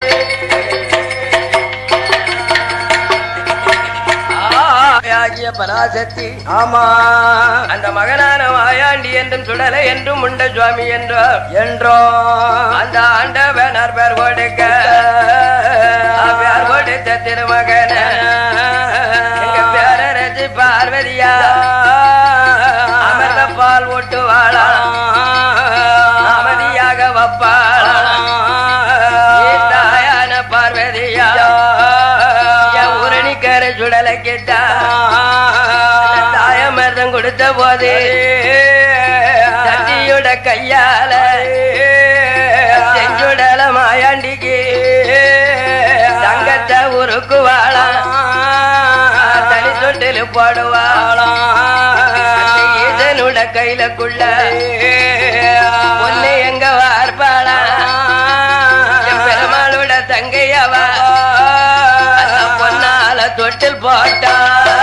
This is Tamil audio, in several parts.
ஆகிய பராசக்தி ஆமா அந்த மகனான மாயாண்டி என்றும் சுடலை என்றும் உண்ட சுவாமி என்றார் என்றோ அந்த ஆண்டவனார் பேர் கொடுக்க பேர் கொடுத்த திருமகன எங்க பேரரசி பார்வதியா அமர்ந்த பால் ஓட்டுவாளா அமைதியாக வப்பாளா என் தாயான பார்வதியா என் உரணிக்கர சுடலை கேட்டா தாயமர்தம் கொடுத்த போது தட்டியோட கையால செஞ்சுடல மாயாண்டிக்கு தங்கத்தை உருக்குவாளா தனி தொட்டில் போடுவாளா இதனோட கையிலக்குள்ள பொண்ணு எங்க வார்பாளா என் பெருமாளோட தங்கையவா அந்த பொன்னால தொட்டில் போட்டா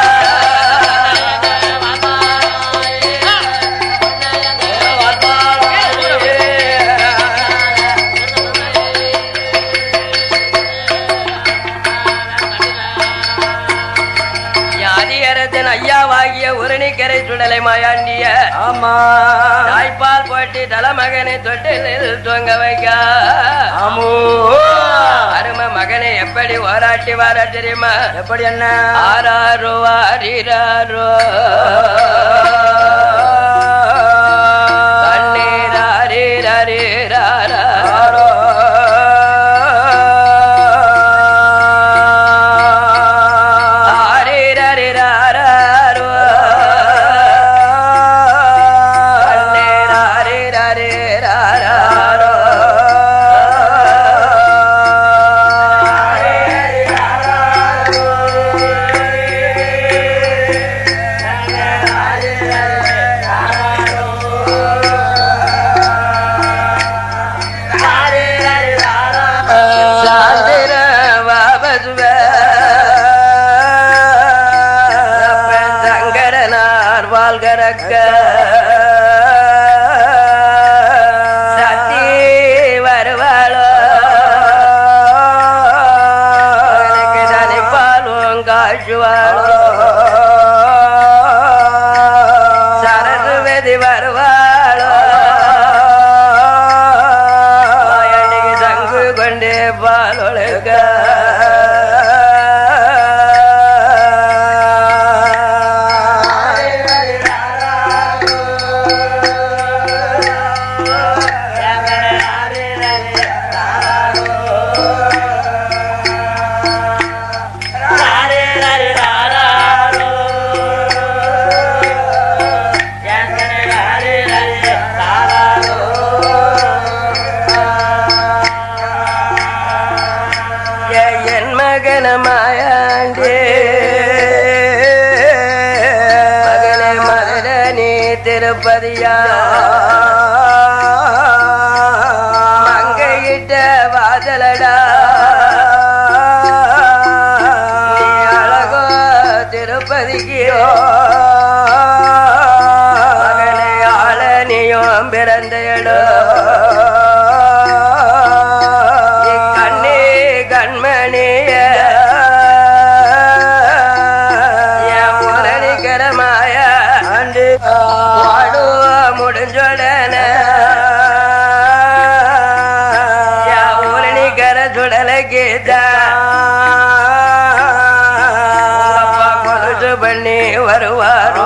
யாதியரசன் ஐயாவாகிய உரணிக்கரை சுடலை மாயாண்டிய ஆமா தாய்ப்பால் போட்டு தலைமகனை தொட்டிலில் தொங்க வைக்க ஆமோ அரும மகனை எப்படி ஓராட்டி வர தெரியுமா எப்படி என்ன ஆராரோ ஆரிராரோ தண்ணீராரிராரா ஆரோ. ஆரிராரிராரோ தண்ணீராரிராரிராரோ சாந்திர வாபசுவ சங்கரனார் வாழ்கரக்க சத்தி வருவாளோ எனக்கு தனிப்பாலும் காசுவாளோ சரஸ்வதி வருவாளோ மாயாண்டிக்கு சங்கு கொண்டே பாலொழுக என் மகன மாயாண்டே மகனே மதுர நீ திருப்பதியா மங்கையிட்ட வாதலடா நீ அழகோ திருப்பதிக்கு மகனே ஆளனியும் பிறந்த இடம் கண்ணே கண்மணிய முரணிகரமாய ஆண்டு வாடு முடிஞ்சொடன முரணிகர சுடல கீதா கொலுசு பண்ணி வருவாரோ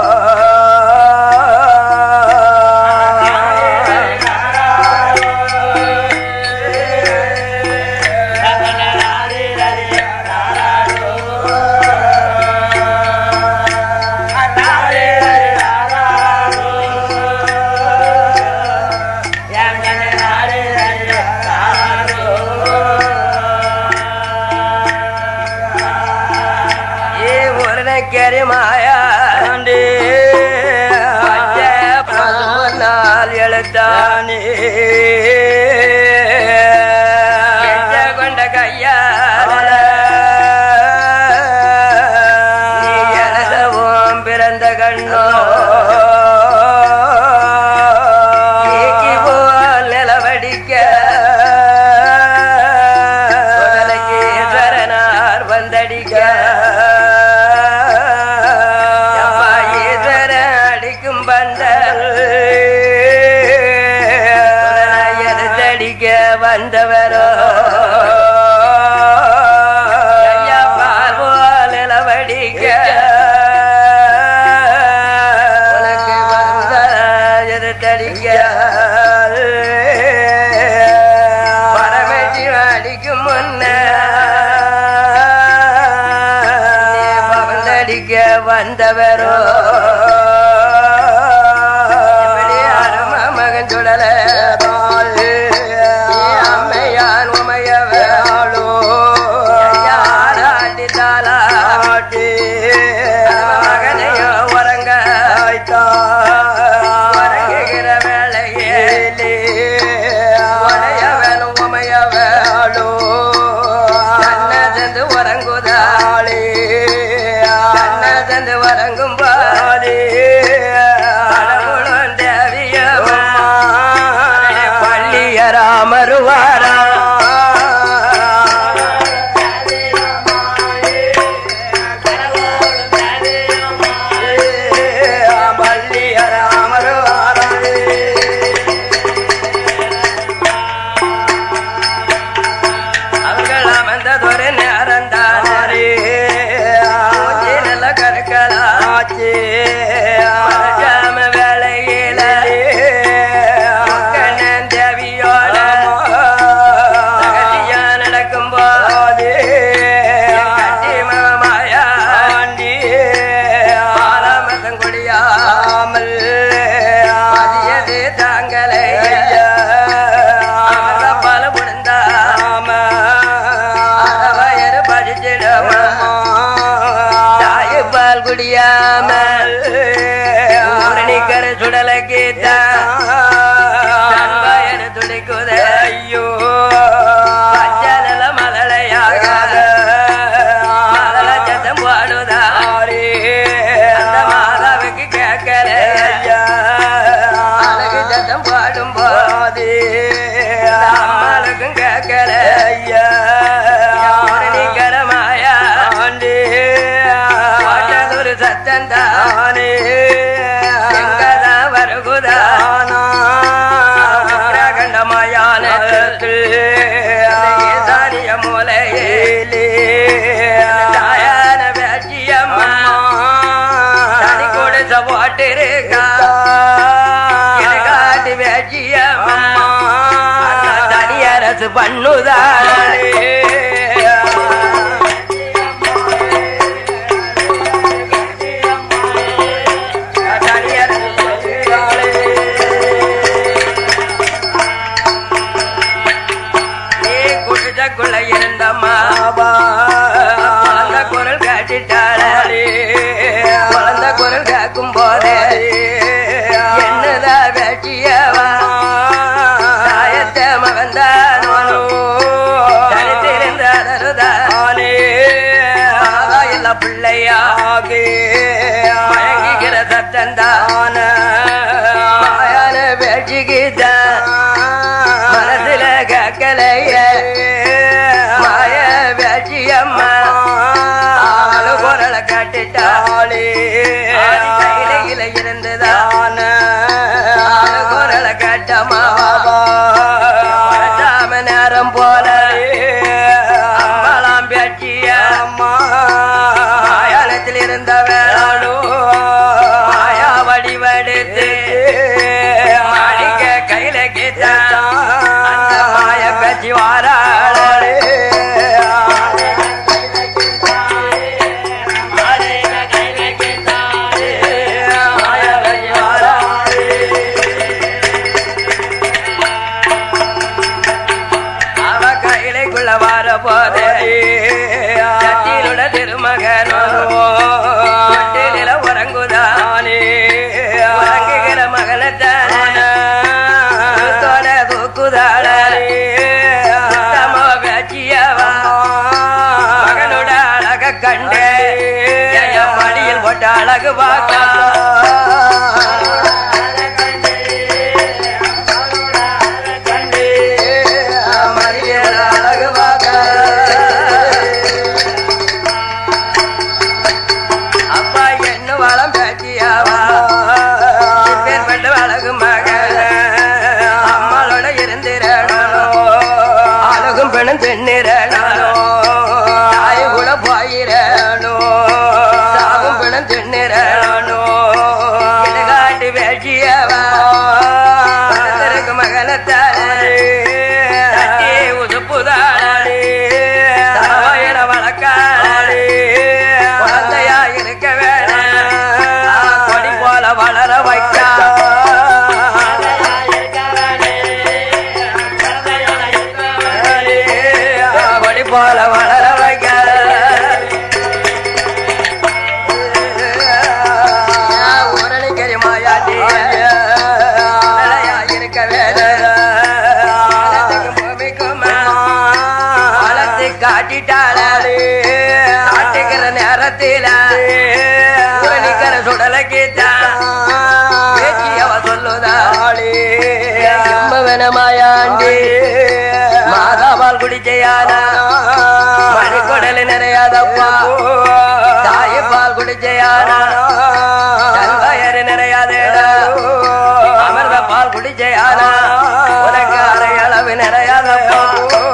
ஏ முருகக்கரி மாயா ஆண்டு பச்சை பசும்பொன்னால் எழுத்தானே எச்ச கொண்ட கையால நீ எனதவும் பிறந்த கண்ணோ நீக்கி போல் நிலவடிக்க அப்பா ஈஸ்வர அடிக்கும் பந்த எதிர்த்தடிக்க வந்தவரோ ஐயா பால் போல் இளவடிக்க உனக்கு வந்த எதிர்த்தடிக்க பரமேசி அடிக்கும் முன்ன பவந்தடிக்க வந்தவரோ எப்படி அரும மகன் சுடல அம்மையான் உமையவளோ யாராட்டி தாளாட்டி மகனையோ உறங்க உறங்குகிற வேளையிலே உடையவனும் உமையவளோ கண்ண சென்று உறங்குதாளே கண்ண சென்று உறங்கும் பாலே கடவுளும் தேவியம்மா பள்ளியராமருவாரா அவர்கள் அமர்ந்ததொரு நேரந்தானே மூஞ்சி நல்ல கருக்கலாச்சு மறைக்காம வேலையில கண்ணன் தேவியோட தகதியா நடக்கும் போது கட்டி மாமாயா ஆலாமசம் கொடியாமல் மதியது தாங்களே பல முடிந்தாம வயறு படிச்சிடமா தாய் பால் குடியாமல் நிக்கிற சுடலை கீதா தன் வயறு துடிக்குதே ஐயோ பச்சனல மதலையாக மதல சத்தம் பாடுதாரே அந்த மாதாவுக்கு கேட்கல அழகு சத்தம் பாடும் போது அம்மாளுக்கும் கேட்கல கரமாயா பாட்டதொரு சத்தம் தானே எங்கதான் வருகுதானா கண்டமாயான சானிய மூலையிலே தாயான வேட்சியம்மா தனி கொடுத்த போட்டிருக்கா காட்டு வேட்சியம்மா தனி அரசு பண்ணுதாளே தனி அரசு பண்ணுதாளே. நீ குடிச்சக்குள்ள இருந்தம்மா குழந்த குரல் காட்டிட்டாளே குழந்த குரல் காக்கும் போதே என்னதா வேட்டியவா தாயத்தை மகந்தானோ தனித்திருந்த அலறுதானே இல்ல பிள்ளையாகே மயங்கிக்கிற சத்தந்தான மாயான வேட்டிக்குதான் மனசுல கேட்கலைய மாய வேட்சியம்மா ஆளு குரலை கட்டுட்டாளே கையில இருந்துதான ஆளு குரலை கட்டமா பழச்சாம நேரம் போல அம்மாலாம் பேச்சியம்மா மாயாளத்தில் இருந்த வேளாளோ மாயா வடிவெடுத்து மாளிக கையில கேட்டா அந்த மாய பேச்சு வாராளே மாய பேச்சு வாராளே அவ கையிலைக்குள்ள வர போதே சத்தியிலுட திருமகனோ தொட்டிலில உறங்குதானே உறங்குகிற மகனத்தானே தோட தூக்குதாளே தமோ பேச்சியவா மகனோட அழக கண்டே என் மடியில் போட்ட அழகு பார்க்கா மறியல் அழகு பார்க்க பெண்ணும் திண்ணிரனோ தாய் கூட போயிரனோ சாவும் பெண்ணும் திண்ணிரனோ காட்டி வேட்சியவா பரதருக்கு மகனத்தாரே தட்டி உதுப்புதாரே தாவயன வளர்க்காரே குழந்தையா இருக்க வேணும் கொடி போல வளர வைக்கா கொடி போல வளர வைக்க ஊரணிக்கரி மாயாண்டி நிலையா இருக்க வேணும் பூமிக்கும் வளர்த்து காட்டிட்டாளே காட்டுகிற நேரத்தில ஊரணிக்கிற சுடலைக்கு பேச்சியவ சொல்லுதாளே எம்பவனமாயாண்டி மாதாபால் குடிச்சையானா மணிக்கொடல் நிறையாதப்பா தாய் பால் குடிச்சையானா தன்வயறு நிறையாதேடா அமிர்த பால் குடிச்சையானா உனக்கு அரை அளவு நிறையாதப்பா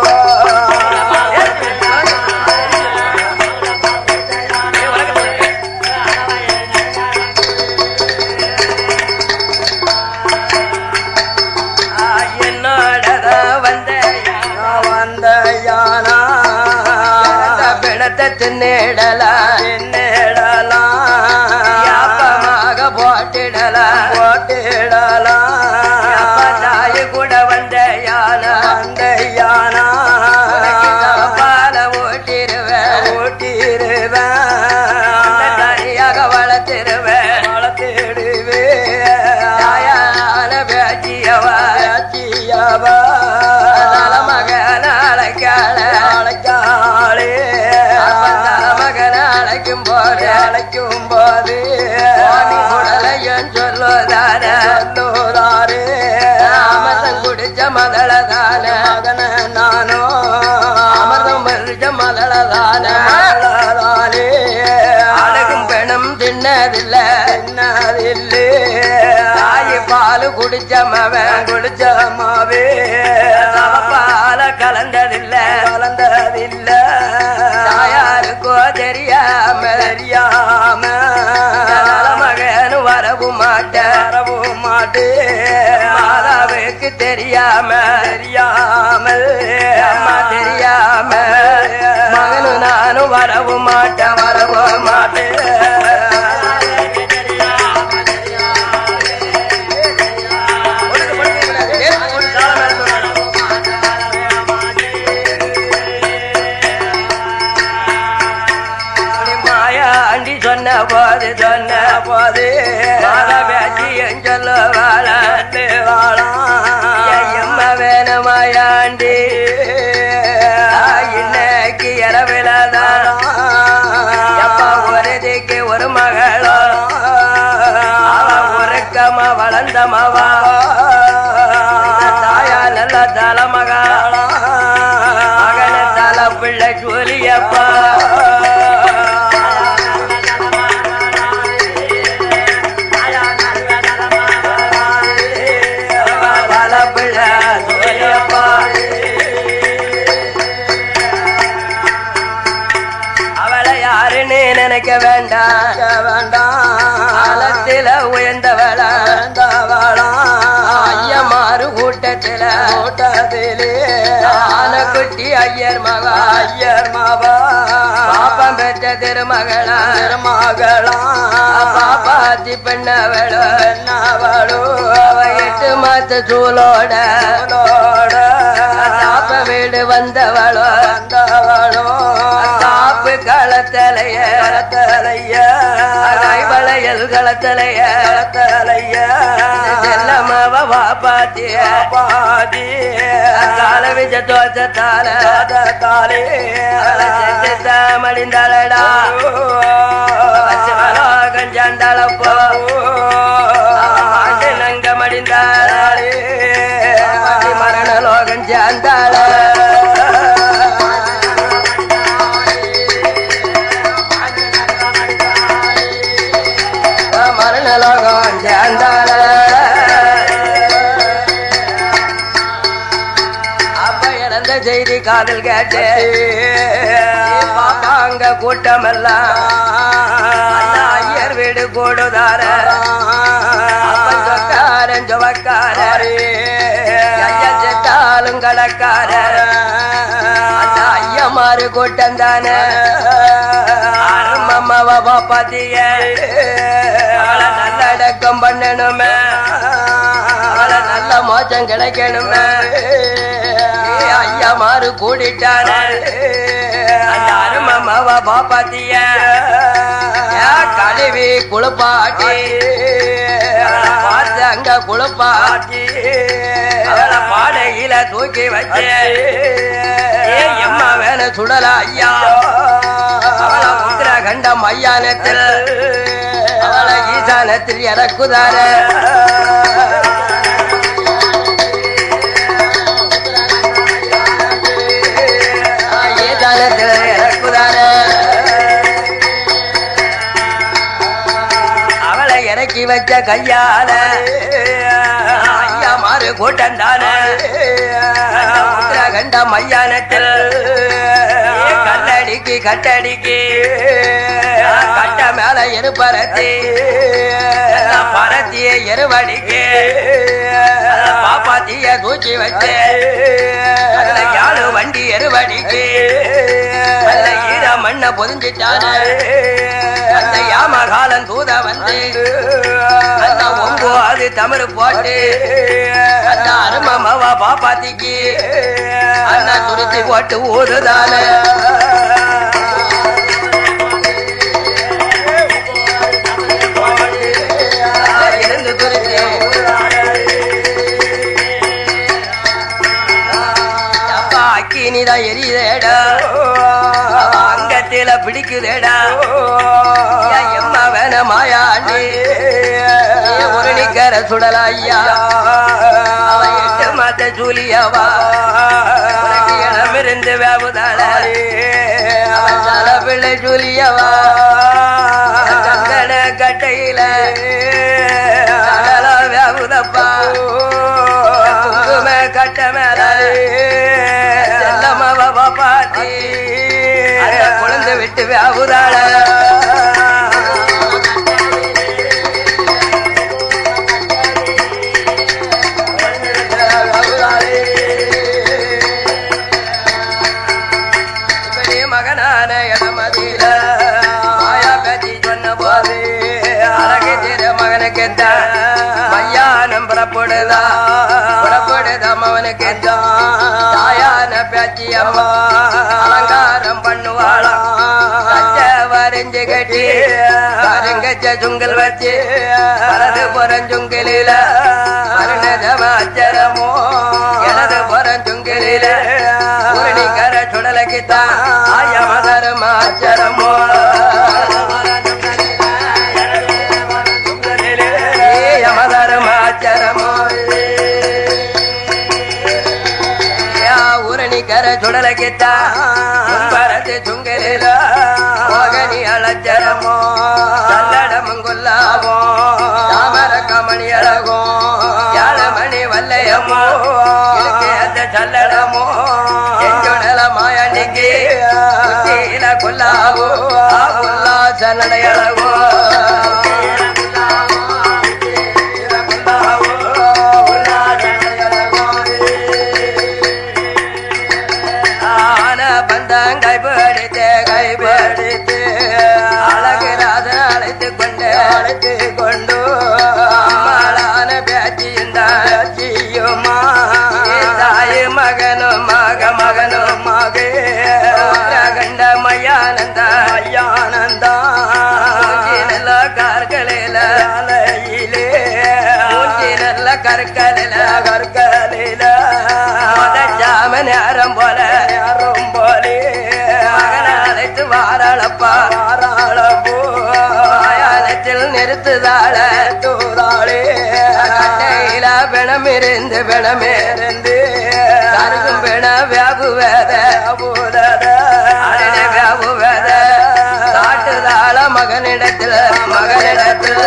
என்னோட வந்த வந்த யானா பிணத்தை தின்னிடலா என்னடலாம் யாப்பமாக போட்டிடலாம் போட்டிடலாம் தாய் கூட வந்த யானா வந்த யானா பால ஓட்டிருவேன் ஓட்டிருவேன் தனியாக வளர்த்திருவேன் வளர்த்திடுவே தாயான பேச்சியவா மகன அழைக்காள அழைக்காளே மகன அழைக்கும் போது அழைக்கும் போது குடலையன் சொல்லுதான சொல்லுதாரே அமர்தம் குடிச்ச மதளதான மகன நானோ அமர்தம் மருஜ மதளதான மகளதானே அழகும் பெணும் தின்னதில்லை என்னதில்லே தாய் பால் குடிச்ச மவன் குடிச்ச மாவே பால கலந்ததில்லை கலந்ததில்ல தாயாருக்கோ தெரியாம தெரியாம மகனு வரவும் மாட்டேன் வரவும் மாட்டே மாதாவுக்கு தெரியாம தெரியாமல் அம்மா தெரியாம மகனு நானும் வரவும் மாட்டேன் வரவும் மாட்டேன் மாயாண்டி சொன்ன போது சொன்ன போது மாதா பேசி என் சொல்லுவாள எம்ம வேணுமாயாண்டி இன்னைக்கு இரவிலதான் எப்பா ஒரு திக்கு ஒரு மகளோ அவ உறக்கமா வளர்ந்தமவா தாயா நல்ல தலைமகா மகன தலை பிள்ளை சூலியப்பா தலை பிள்ளை சூலியப்பா அவளை யாருன்னு நினைக்க வேண்டாம் வேண்டாம் காலத்தில உயர்ந்தவள ஐயமாறு கூட்டத்தில கூட்டத்திலே ஆன குட்டி ஐயர் மகா ஐயர் மாவா பாப்பம் பெற்ற திருமகளா மகளா பாப்பாத்தி பெண்ணவளோ என்னவளோ அவ எட்டு மாத்த சூலோட அவளோட தாப்ப வீடு வந்தவளோ வந்தவளோ தாப்பு களத்தலைய களத்தலைய கைவளையல் களத்தலைய களத்தலைய செல்லமாவ பாப்பாத்திய பாதி கால விஜ தோச்சத்தால தாலே மடிந்தாளடா கஞ்சாண்டாளப்போ ஆண்டு நங்க மடிந்தாளே மரண லோகம் சாந்தாள மரண லோகம் சாந்தாள அப்ப இறந்த செய்தி கா காதல் கேட்டு பாப்பாங்க கூட்டமெல்லாம் அண்ணா ஐயர் வீடு கூடுதார அப்பன் சொக்காரன் ஜொவக்காரர் ஐயா செத்தாலும் கடக்காரர் அந்த ஐயமாறு கூட்டம் தானே அருமம்மாவ பாப்பாத்திய அவளை நல்லடக்கம் பண்ணணுமே அவளை நல்ல மோச்சம் கிடைக்கணுமே ஏ ஐயா மாறு கூடிட்டானே அந்த அருமம்மாவ பாப்பாத்திய ஏன் கழுவி குளிப்பாட்டி அவளை பார்த்து அங்க குளிப்பாட்டி அவளை பாடையில தூக்கி வச்சு ஏ எம்மா வேணும் சுடல ஐயா அவளை உத்தரகண்ட மையானத்தில் அவளை ஈசானத்தில் இறக்குதார ஈசானத்தில் இறக்குதார அவளை இறக்கி வச்ச கையால ஐயா மாறு கூட்டம் தானே கண்ட மையானத்தில் ஏ கல்லடிக்கு கட்டடிக்கு கட்ட மேல எருபரத்தி பரத்திய எருவடிக்கு பாப்பாத்திய தூக்கி வச்சு அதுல யாழு வண்டி எருவடிக்கு அந்த ஈர மண்ண பொதிஞ்சிட்டாரு அந்த யாமகாலன் தூத வந்து அந்த ஒம்பு அது தமிழ் போட்டு அந்த அருமமாவா பாப்பாத்திக்கு அந்த துருத்தி போட்டு ஊதுதானே இருந்து துருத்தி அப்பா அக்கினிதான் எரியுதேடா அவ அங்கத்தில பிடிக்குதேடா ஏன் எம்மா வேண மாயாண்டி ஏன் ஒரு நிக்கர சுடல ஐயா அவ எட்டு மாத்த சூலியாவா உனக்கு இடமிருந்து வேவுதாள அவன் தல பிள்ளை சூலியவா கங்கண கட்டையில தடல வேவுதப்பா குங்கும கட்ட மேல செல்லமவ பாட்டி அந்த குழந்தை விட்டு வேவுதாள இப்படி மகனான இடமதியில மாயா பேச்சு சொன்ன போது அழகு திரு மகனுக்கு மையானம் புறப்படுதா புறப்படுதா மவனுக்கு தாயான பேச்சு அம்மா அலங்காரம் பண்ணுவாளாம் கச்ச வரைஞ்சு கட்டி கருங்கச்ச சுங்கல் வச்சு வலது புறஞ்சுங்கலில அருணதமாச்சரமோ எனது புறஞ்சுங்கலில உருணிக்கர சுடலக்கித்தான் ஆயமதரமாச்சரமோ யமதரமாச்சரமோ ஊரணிக்கர சுடலக்கித்தா பரத்து சுங்கலில மோகனி அலச்சரமோ சல்லடமங்குல்லாவோ தாமர கமணி அழகோ யாழமணி வல்லையமோ இருக்கு அந்த சல்லடமோ எஞ்சுடல மாயண்டிக்கு குச்சியில குல்லாவோ ஆ குல்லா சல்லடை அழகோ ஆன பந்தம் கைப்படுத்து கைப்படுத்து அழகு ராதன் அழைத்து கொண்டு அழைத்து கொண்டு அம்மாளான பேச்சியும் தாச்சியுமா தாய் மகனும் மக மகனும் மகே கண்ட மையானந்த ஐயானந்தா நல்ல கார்களில அலையிலே நல்ல கற்களில கற்களில மதச்சாம நேரம் போல நேரம் போலே மகனை அழைத்து வாராளப்பா வாராளப்போ ஆயாலத்தில் நிறுத்துதாள தூதாளே கட்டையில பிணம் இருந்து பிணம் இருந்து கருகும் பிண வியாபு வேத அடனே வியாபு வேத காட்டுதாள மகனிடத்தில் மகனிடத்தில்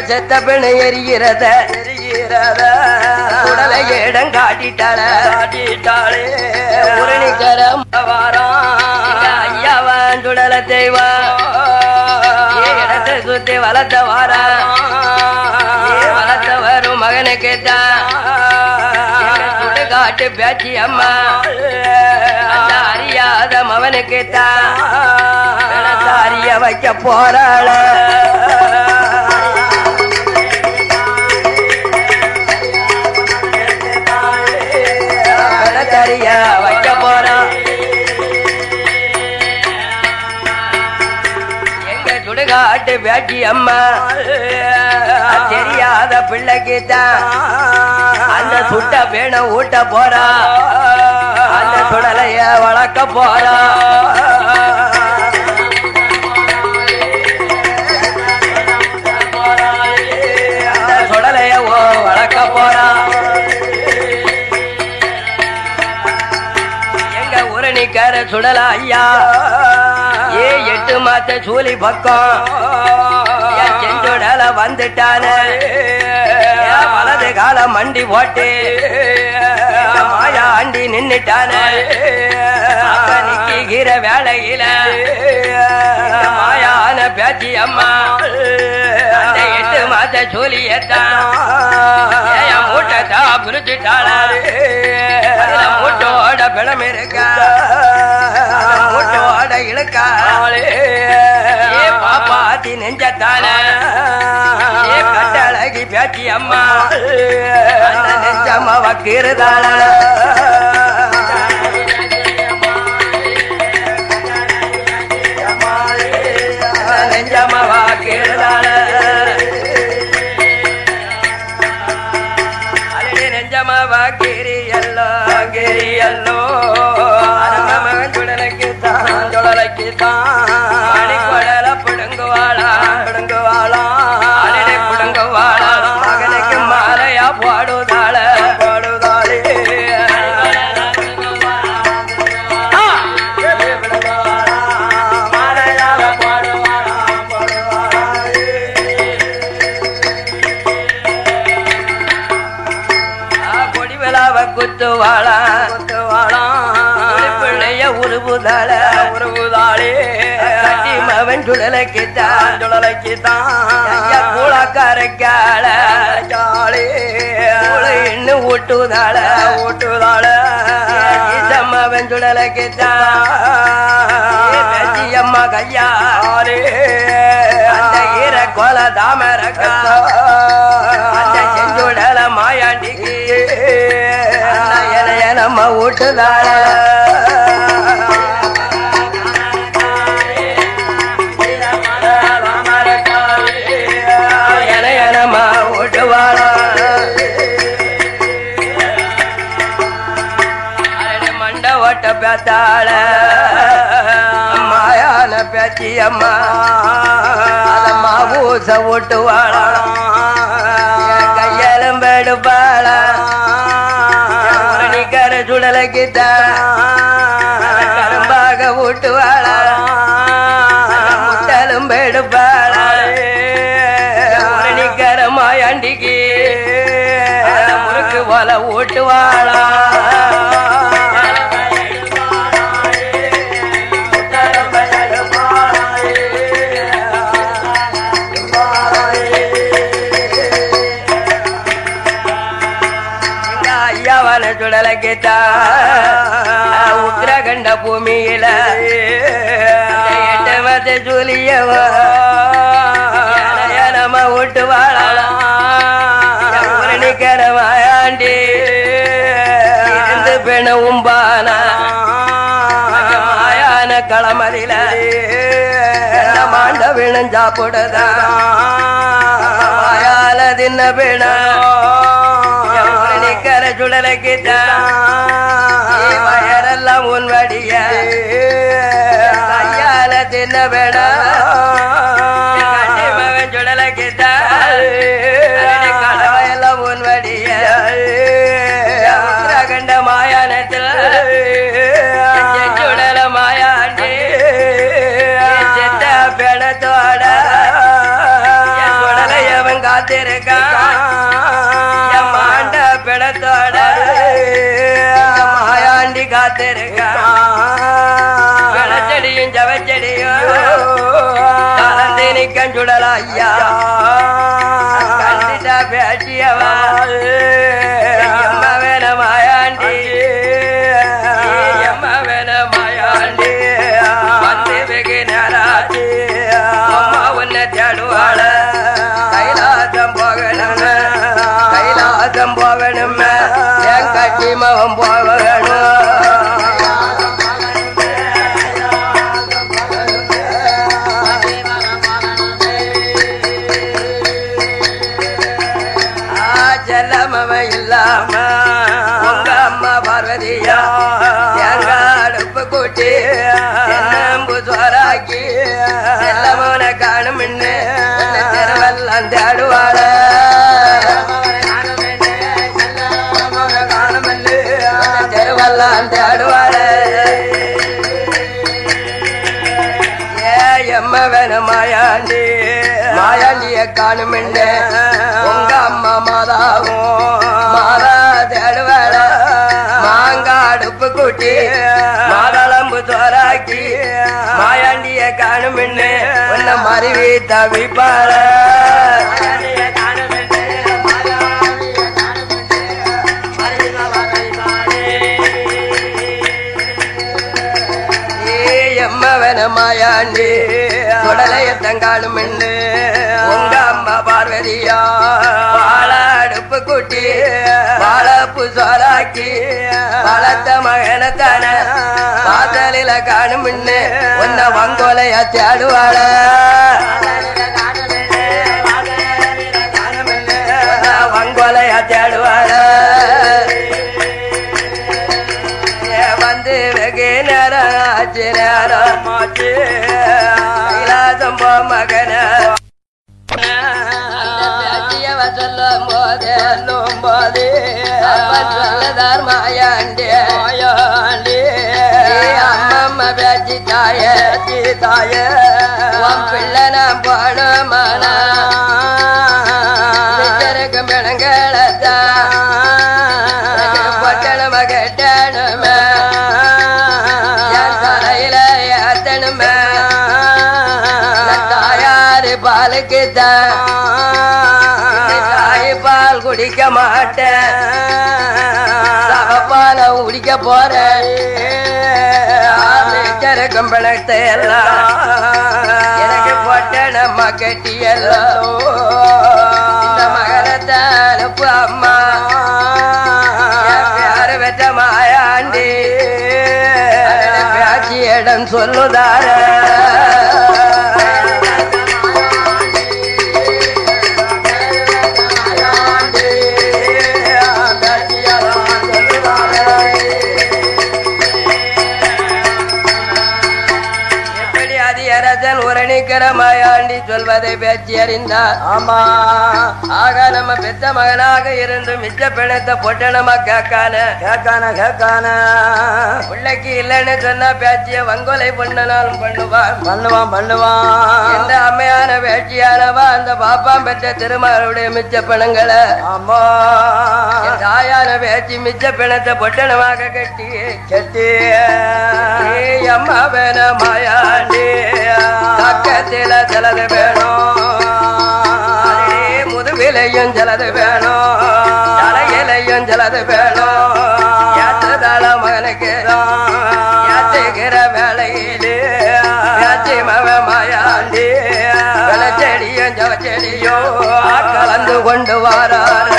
செத்த பெண்ணு எரிகிறத எரிகிறத உடலை இடம் காட்டிட்டாள காட்டிட்டாளே உரணிக்கரம் வாரான் ஐயாவன் சுடல தெய்வம் இடத்தை சுத்தி வளர்த்த வாரா வளர்த்த வரும் மகனுக்கு தான் சுடுகாட்டு பேச்சு அம்மா அந்த அறியாத மவனுக்கு தான் அறிய வைக்க போறாள அறிய வைக்க போறான் எங்க சுடுகாட்டு பேச்சு அம்மா தெரியாத பிள்ளைக்கு தான் அந்த சுட்ட வேண ஊட்ட போறா அந்த சுடலைய வளர்க்க போறா அந்த சுடலைய ஓ வளர்க்க போறா எங்க உரணிக்கார சுடலா ஐயா ஏ எட்டு மாத்த சூலி பக்கம் என் செஞ்சோடால வந்துட்டானே என் வலது கால மண்டி போட்டு இந்த மாயா ஆண்டி நின்னுட்டானே அப்ப நிக்கிற வேலையில இந்த மாயான பேச்சி அம்மா அந்த எட்டு மாத்த சூலியத்தான் ஏன் மூட்டை புரிச்சுட்டாள மூட்டோட பிணம் இருக்கா அந்த மூட்டோட இழுக்கா ஏ பாப்பாத்தி நெஞ்சத்தால ஏ கட்டழகி பேச்சி அம்மா அந்த நெஞ்சம்மா வக்கிருதாள நெஞ்சம்மா வாக்கிருதாள அழகே நெஞ்சம்மா வாக்கிரி எல்லோ கிரி எல்லோ மகன் சுடலைக்கு தான் சுடலைக்கு தான் மணிக்குடல புடுங்குவாளா பிடுங்குவாளா அழகே புடுங்குவாளா மகனுக்கு மாலையா போடுதாள பாடுதாளே மாலையால பாடுவாளா பாடுவாளே கொடி விழாவ குத்துவாளா குத்துவாளா பிள்ளைய உருவுதாள உறவுதாளே கட்டி மவன் சுடலைக்கு தான் சுடலைக்கு ஐயா தான் கூழக்காரைக்காள காளே இன்னும் ஊட்டுதாள ஓட்டுதாள மவன் சுடலைக்கு தான் அம்மா கையா அந்த ஈர கோல தாமரக்கா அந்த செஞ்சுடல மாயாண்டிக்கு அந்த இலைய நம்ம ஊட்டுதாள இலைய நம்ம ஊட்டுவாளா அடடே மண்ட ஓட்ட பேத்தாள மாயான பேச்சி அம்மா அதம்மா ஊச ஓட்டுவாளா கையாலும் பெடுப்பாளா நிக்கிற சுடலைக்கு கரும்பாக ஊட்டுவாளா முட்டலும் பெடுப்பாளா நிக்கிற மாயாண்டிக்கு முறுக்கு போல ஊட்டுவாளா எங்க ஐயாவான சுடலைக்கிட்டா உத்தரகண்ட பூமியில எட்டு மத்த ஜூலியவ நம்ம விட்டு வாழலாம் நிக்கிற மாயாண்டி இருந்து பெணவும் பானா மாயான களமதில மாண்ட விழும் சாப்பிடுதா மாயால தின்ன பிண நிக்கிற சுடலைக்கு வயரெல்லாம் உன் வடிய கையால தின்ன வேண சுடலைக்கு கடவையெல்லாம் உன் வடிய உத்தரகண்ட மாயானத்தில் சுடல மாயாண்டி செத்த பிணத்தோட சுடலை அவன் காத்து காத்திருக்கா செடியும் ஜவச்செடியும் கலந்து நிக்கம் சுடலா ஐயா கண்டிட்டா பேச்சியவா எம்மா வேணும் மாயாண்டி எம்மா வேணும் மாயாண்டி வந்து வெகு நேராச்சு அம்மா உன்னை தேடுவாள கைலாசம் போகணும் கைலாசம் போகணும் என் கட்டி மகன் போகணும் செல்லமவ இல்லாம உங்க அம்மா பார்வதியா எங்க அடுப்பு கூட்டி என்னம்பு சோறாக்கி செல்லமவன காணும் தெருவெல்லாம் தேடுவாள தெருவெல்லாம் தேடுவாள ஏ எம்ம வேணும் மாயாண்டி மாயாண்டிய காணும் உங்க அம்மா மாதாவும் மாதா தேடுவாள மாங்கா அடுப்பு கூட்டி மாதளம்பு தோராக்கி மாயாண்டிய காணும் உன்ன மருவி தவிப்பாள எம்மவன மாயாண்டி உடலைய தங்காலும் உங்க அம்மா பார்வதியா வாழ அடுப்பு குட்டி வாழப்பு சோறாக்கி வளர்த்த மகனத்தான வாசலில காணும் உன்ன வங்கோலைய தேடுவாள வங்கோலைய தேடுவாள ஏ வந்து வெகு நேரம் ஆச்சு நேரம் ஆச்சு கைலாசம் போ மகன சொல்லும் போது சொல்லும் போது சொல்லதார் மாயாண்டி மாயாண்டி அம்மம்மா பேச்சு தாய தாய உன் பிள்ளை நான் போடுமானா மிச்சருக்கு மிளங்களத்தான் பொட்டணும கட்டணுமே என் தலையில ஏத்தணுமே தாயாரு பாலுக்கு தான் தாய் பால் குடிக்க மாட்டேன் பால குடிக்க போறேன் மிச்சருக்கும் பிணத்தை எல்லாம் எனக்கு பொட்டணம்மா கட்டி எல்லாம் இந்த மகனத்தை அனுப்பு அம்மா யாரு வெற்ற மாயாண்டி பேச்சு இடம் சொல்லுதார எப்படி அதியரசன் உரணிக்கிற மாயாண்டி சொல்வதை பேச்சு அறிந்தார் ஆமா ஆக நம்ம பெத்த மகனாக இருந்து மிச்ச பிணத்தை பொட்ட நம்ம கேட்கான கேக்கான கேக்கான பிள்ளைக்கு இல்லைன்னு சொன்னா பேச்சிய வங்கொலை பண்ணனாலும் பண்ணுவான் பண்ணுவான் பண்ணுவான் எந்த அம்மையான வேட்சியானவா அந்த பாப்பாம் பெற்ற திருமகளுடைய மிச்ச பிணங்களை ஆமா என் தாயான வேச்சி மிச்ச பிணத்தை பொட்டணமாக கட்டி கெட்டி ஏய் அம்மா வேண மாயாண்டி பக்கத்தில சிலது வேணும் அதே முதுவிலையும் சிலது வேணும் தலையிலையும் சிலது வேணும் ஏற்றதால மகனுக்கு ஏற்றுகிற வேலையிலே ஏற்றி மவ மாயாண்டி வெளச்செடியும் ஜவச்செடியும் கலந்து கொண்டு வாராரு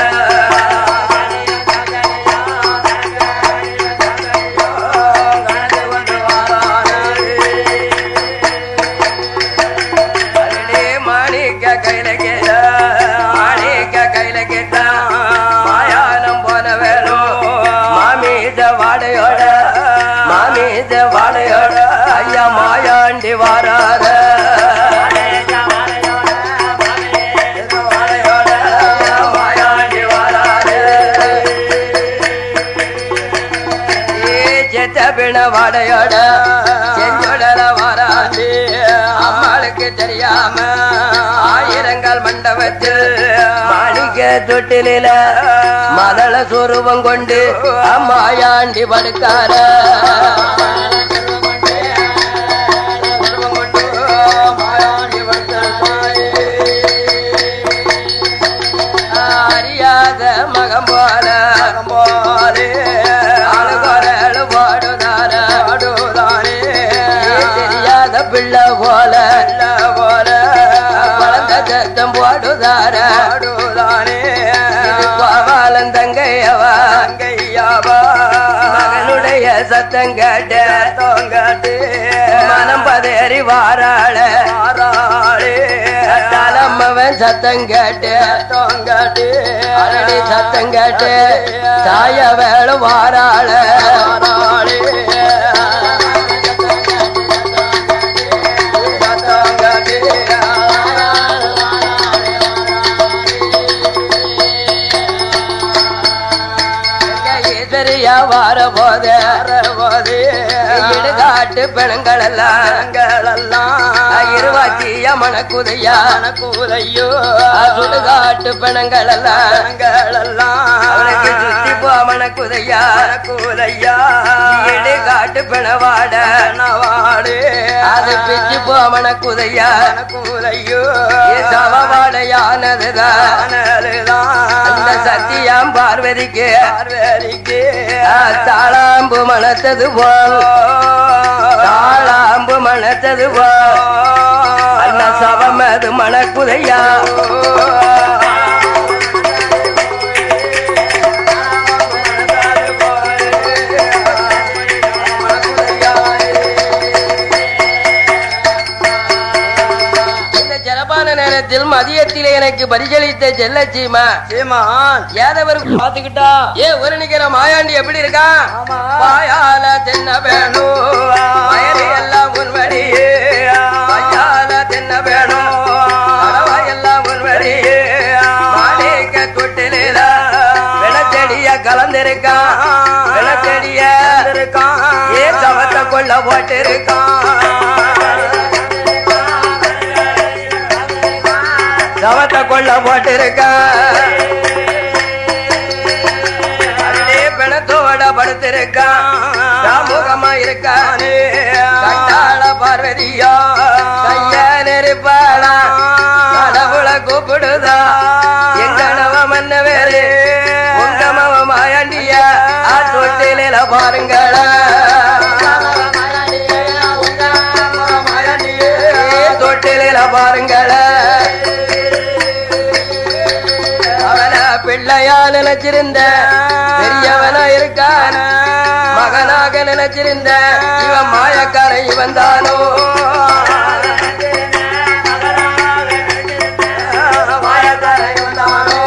அருளே மாணிக்க கையில கேட்ட மாணிக்க கையில கேட்ட மாயானம் போன வேணும் மாமீத வாடையோட மாமீத வாடையோட ஐயா மாயாண்டி வாராத வாடையோட மாயாண்டி வாராத செத்தபிண வாடையோட செஞ்சொடல வாராண்டி அம்மாளுக்கு தெரியாம ஆயிரங்கள் மண்டபத்தில் மாணிக்க தொட்டிலில மாதள சொருபம் கொண்டு அம்மாயாண்டி படுக்கார அறியாத மகம் போல அழுகொரலு போடுதார தெரியாத பிள்ளை போல குழந்த சத்தம் போடுதார கோபாலன் தங்கையவா மகனுடைய சத்தம் கேட்டு மனம் பதறி வாராள தலைமவன் சத்தம் கேட்டு அரடி சத்தம் கேட்டு தாய வேளு வாராள எதிரியா வார போது இடுகாட்டு பெண்கள் எல்லாம் இருவாச்சிய மணக்குதையா சுடுகாட்டு பெண்கள் எல்லாம் அவனுக்கு சுத்தி போ மணக்குதையா இடுகாட்டு பெணவாட அது பிச்சு போ மணக்குதையா சவவாடையானதுதான் அந்த சத்தியாம் பார்வதிக்கு தாளாம்பு மணத்தது போல் தாளாம்பு மணத்தது போல் அந்த சவம் அது மணக்குதையா இந்த சிறப்பான நேரத்தில் மதியத்திலே எனக்கு பரிசளித்த செல்லச்சிமா சீமான் ஏதவர் பாத்துக்கிட்டா ஏ ஒரு நிக்கிற மாயாண்டி எப்படி இருக்கான் ஆமா. வாயால தின்ன வேணும் வயது எல்லாம் உன்வழியே வாயால தின்ன வேணும் கடவா எல்லாம் உன்வழியே மாணிக்க தொட்டில விளச்செடிய கலந்திருக்கான் விளச்செடிய ஏ சவத்தை கொள்ள போட்டிருக்கான் சவத்தை கொள்ள போட்டிருக்கான் அருளே பிணத்தோட படுத்திருக்கான் ராமுகமா இருக்கானே கண்டாள பார்வதியா கைய நெருப்பாளா கடவுள கூப்பிடுதா எங்க நவ மன்ன வேறு உங்க மவ மாயாண்டிய ஆ தொட்டில பாருங்களா தொட்டில பாருங்களா அவன பிள்ளையா நினைச்சிருந்த பெரியவனா இருக்கான மகனாக நினைச்சிருந்த இவன் மாயக்காரன் இவன் தானோ மாயக்காரன் இவன் தானோ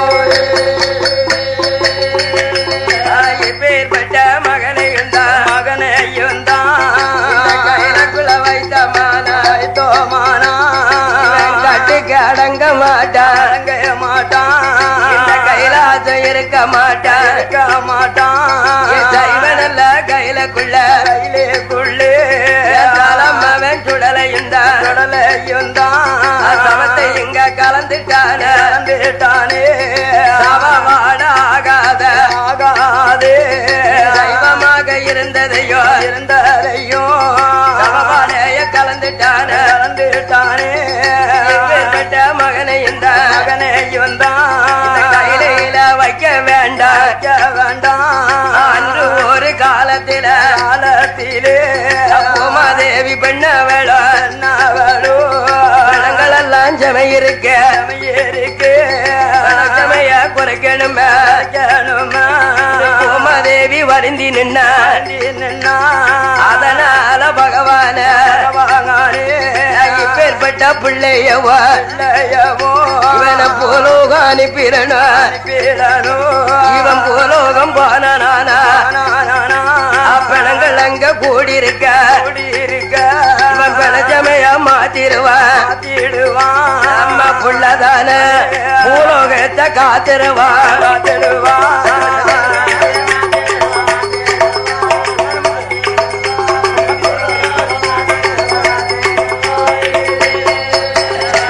இப்பேற்பட்ட மகனை இருந்தான் மகனையும் இந்த தான் கையிலக்குள்ள வைத்த மானா தோமானா இவன் கட்டுக்கு அடங்க மாட்டான் அடங்க மாட்டான் இந்த கைலாசம் இருக்க மாட்டான் இருக்க மாட்டான் என் சைவனல்ல கையிலக்குள்ள கையிலே குள்ளே என் தலம் அவன் சுடலையுந்தான் கடலையும் தான் சமத்தை இங்க கலந்துட்டான இறந்துட்டானே சமவாட ஆகாத ஆகாதே சைவமாக இருந்ததையோ இருந்ததையும் சமவாடைய கலந்துட்டான இறந்துட்டானே எப்பேற்பட்ட மகனை இந்த மகனையும் தான் கையில வைக்க வேண்டாம் வைக்க வேண்டாம் அன்று ஒரு காலத்தில காலத்திலே உமாதேவி பெண்ண வேளோ என்னவளோ பணங்கள் எல்லாம் சமை இருக்க இருக்கு சமைய குறைக்கணுமே வைக்கணுமா உமாதேவி வருந்தி நின்னா நின்னா அதனால பகவான வாங்கானே இப்பேற்பட்ட பிள்ளையவோ இல்லையவோ இவனை போலோகம் அனுப்பிடணும் அனுப்பிடனோ இவன் போலோகம் போனானா அப்பணங்கள் அங்க கூடியிருக்க குடியிருக்க இவன் பிணச்சமைய மாத்திருவான் மாத்திடுவான் நம்ம புள்ளதான பூலோகத்தை காத்திருவான் காத்திடுவான்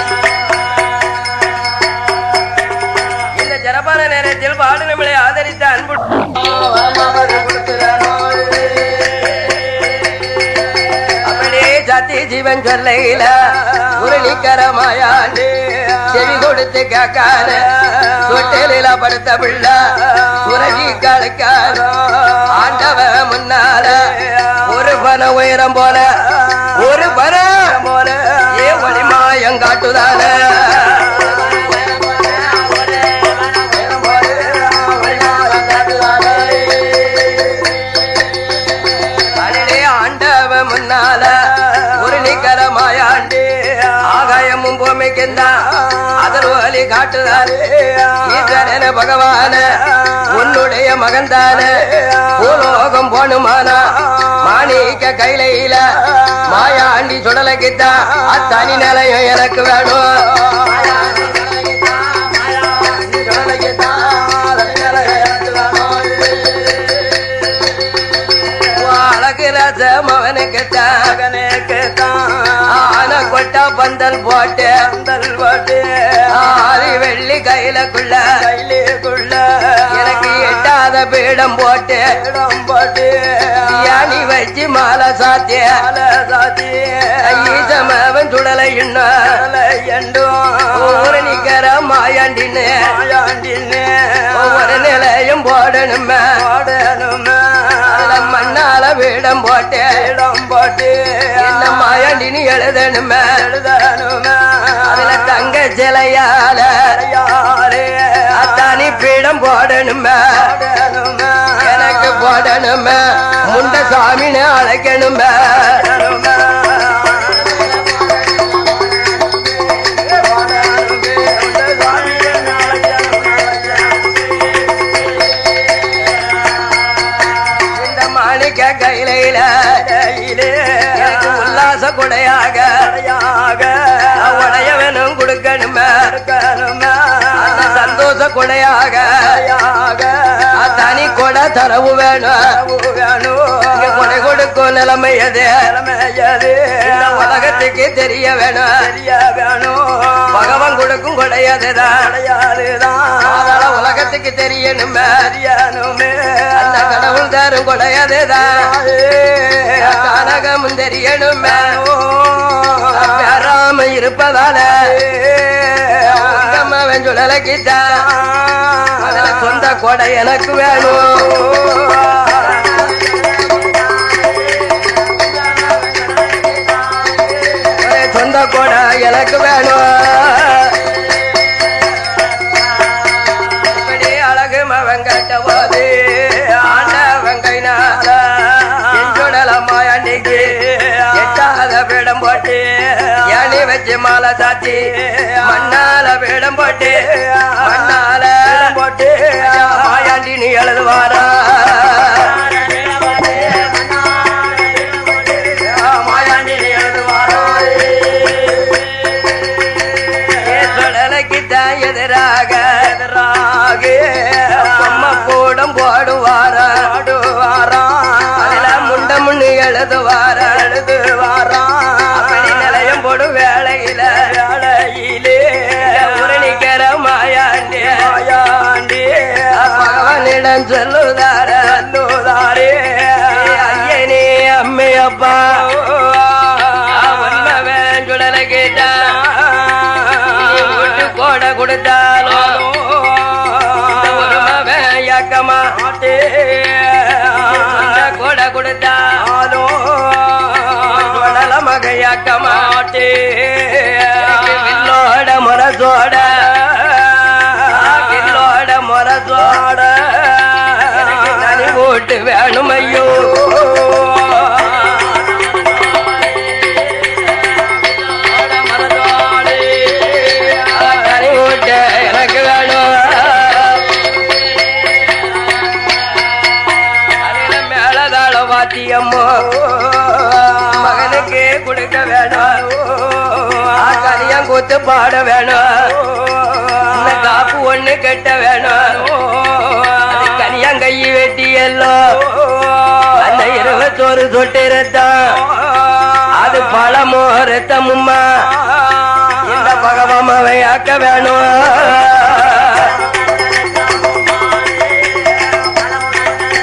இந்த சிறப்பான நேரத்தில் பாடு நம்மளை ஆதரித்த இவன் சொல்லையில ஒரு நிக்கரமாயாண்டு செவி கொடுத்து கேட்காத தொட்டில படுத்த பிள்ளை சுரகி கலக்காத ஆண்டவ முன்னால ஒரு பன உயரம் போல ஒரு பனம் போல ஏ மணிமாயம் காட்டுதானே அடடே ஆண்டவ முன்னால ஒரு நிக்கரமாயாண்டு ஆகாயமும் பூமிக்குந்தான் அதர் வழி காட்டுதானே ஈஸ்வரன பகவான உன்னுடைய மகன்தான பூலோகம் போனுமானா மாணிக்க கையில மாயாண்டி சுடலைக்குத்தான் அத்தனி நிலையம் எனக்கு வேணும் அழகு ரசமவனுக்குத்தான் ஆன கொட்டா பந்தல் போட்டு ஆதி வெள்ளி கையிலக்குள்ள எனக்கு எட்டாத பீடம் போட்டு யானி வச்சு மாலை சாத்திய ஈசமவன் சுடலை இன்னும் ஒவ்வொரு நிக்கிற மாயாண்டின்னு ஒவ்வொரு நிலையும் போடணுமே அதுல மண்ணால வீடம் போட்டு என்ன மாயாண்டின்னு எழுதணுமே அதுல தங்க சிலையால அத்தானி பீடம் போடணுமே எனக்கு போடணுமே முண்ட சாமின்னு அழைக்கணுமே இந்த மாணிக்க கையில எனக்கு உல்லாச கொடையாக உடையவனும் கொடுக்கணுமே அந்த சந்தோஷ கொடையாக தனி கொடை தரவு வேணும் இங்க கொடை கொடுக்கும் நிலைமை எது இந்த உலகத்துக்கு தெரிய வேணும் பகவான் கொடுக்கும் கொடையதுதான் அதனால உலகத்துக்கு தெரியணுமே அந்த கடவுள் தரும் கொடையதுதான் கனகமும் தெரியணுமே பெறாம இருப்பதால அவன் சுழலக்கிட்டான் அதுல சொந்த கொடை எனக்கு வேணும் ஒரே சொந்த கொடை எனக்கு வேணும் இப்படி அழகு மவன் கட்ட போது ஆண்டவன் கைனால என் சுடலமாயாண்டிக்கு எட்டாத பீடம் போட்டு யானி வச்சு மாலை சாத்தி மண்ணால பீடம் போட்டு மண்ணால போட்டு மாயாண்டி நீ எழுதுவாரா மாயாண்டி நீ எழுதுவாரா சுடலைக்குத்தான் எதிராக எதிராக பொம்மை கூடம் போடுவாரா போடுவாரா அதுல முண்ட முன்னு எழுதுவார எழுதுவாரா அப்படி நிலையம் போடு வேலையில வேலையிலே ஒரு நிக்கிற மாயாண்டி மாயாண்டி பகவானிடம் சொல்லுதார சொல்லுதாரே ஐயனே அம்மையப்பா ஒன்னவன் சுடலை கேட்டா நீ வீட்டு கோடை கொடுத்தாலும் இந்த ஒரு மகன் ஏக்கமா இந்த கோடை கொடுத்தாலும் உடல மக ஏக்க மாட்டே வில்லோட முரசோட வில்லோட முரசோட தனி ஓட்டு வேணும் ஐயோ தனி ஓட்டு எனக்கு வேணும் அதுல மேலதாள வாத்தியம்மோ மகனுக்கு கொடுக்க வேணும் கனியம் கூத்து பாட வேணும் இந்த காப்பு ஒண்ணு கட்ட வேணும் அது கனியங்கை வெட்டி எல்லாம் அந்த இருபத்தோரு சொட்டு ரத்தம் அது பழமோ ரத்தமும்மா இந்த பகவாமவை ஆக்க வேணும்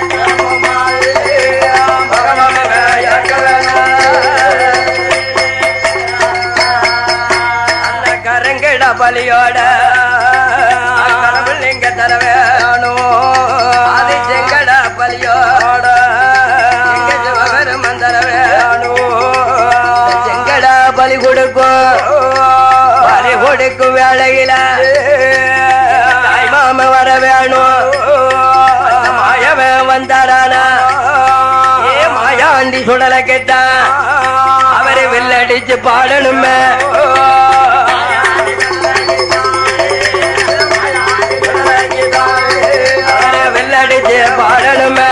பகவாமவை ஆக்க வேணும் கரங்கட பலியோட கடவுள் எங்க தர வேணும் அது செங்கட பலியோட எங்க சிவபெருமன் தர வேணும் செங்கட பலி கொடுக்கும் பலி கொடுக்கும் வேளையில தாய் மாம வர வேணும் அந்த மாயவன் வந்தாரானா ஏ மாயாண்டி சுடல கேட்டான் அவரை வில்லடிச்சு பாடணுமே அவரை வில்லடிச்சு பாடணுமே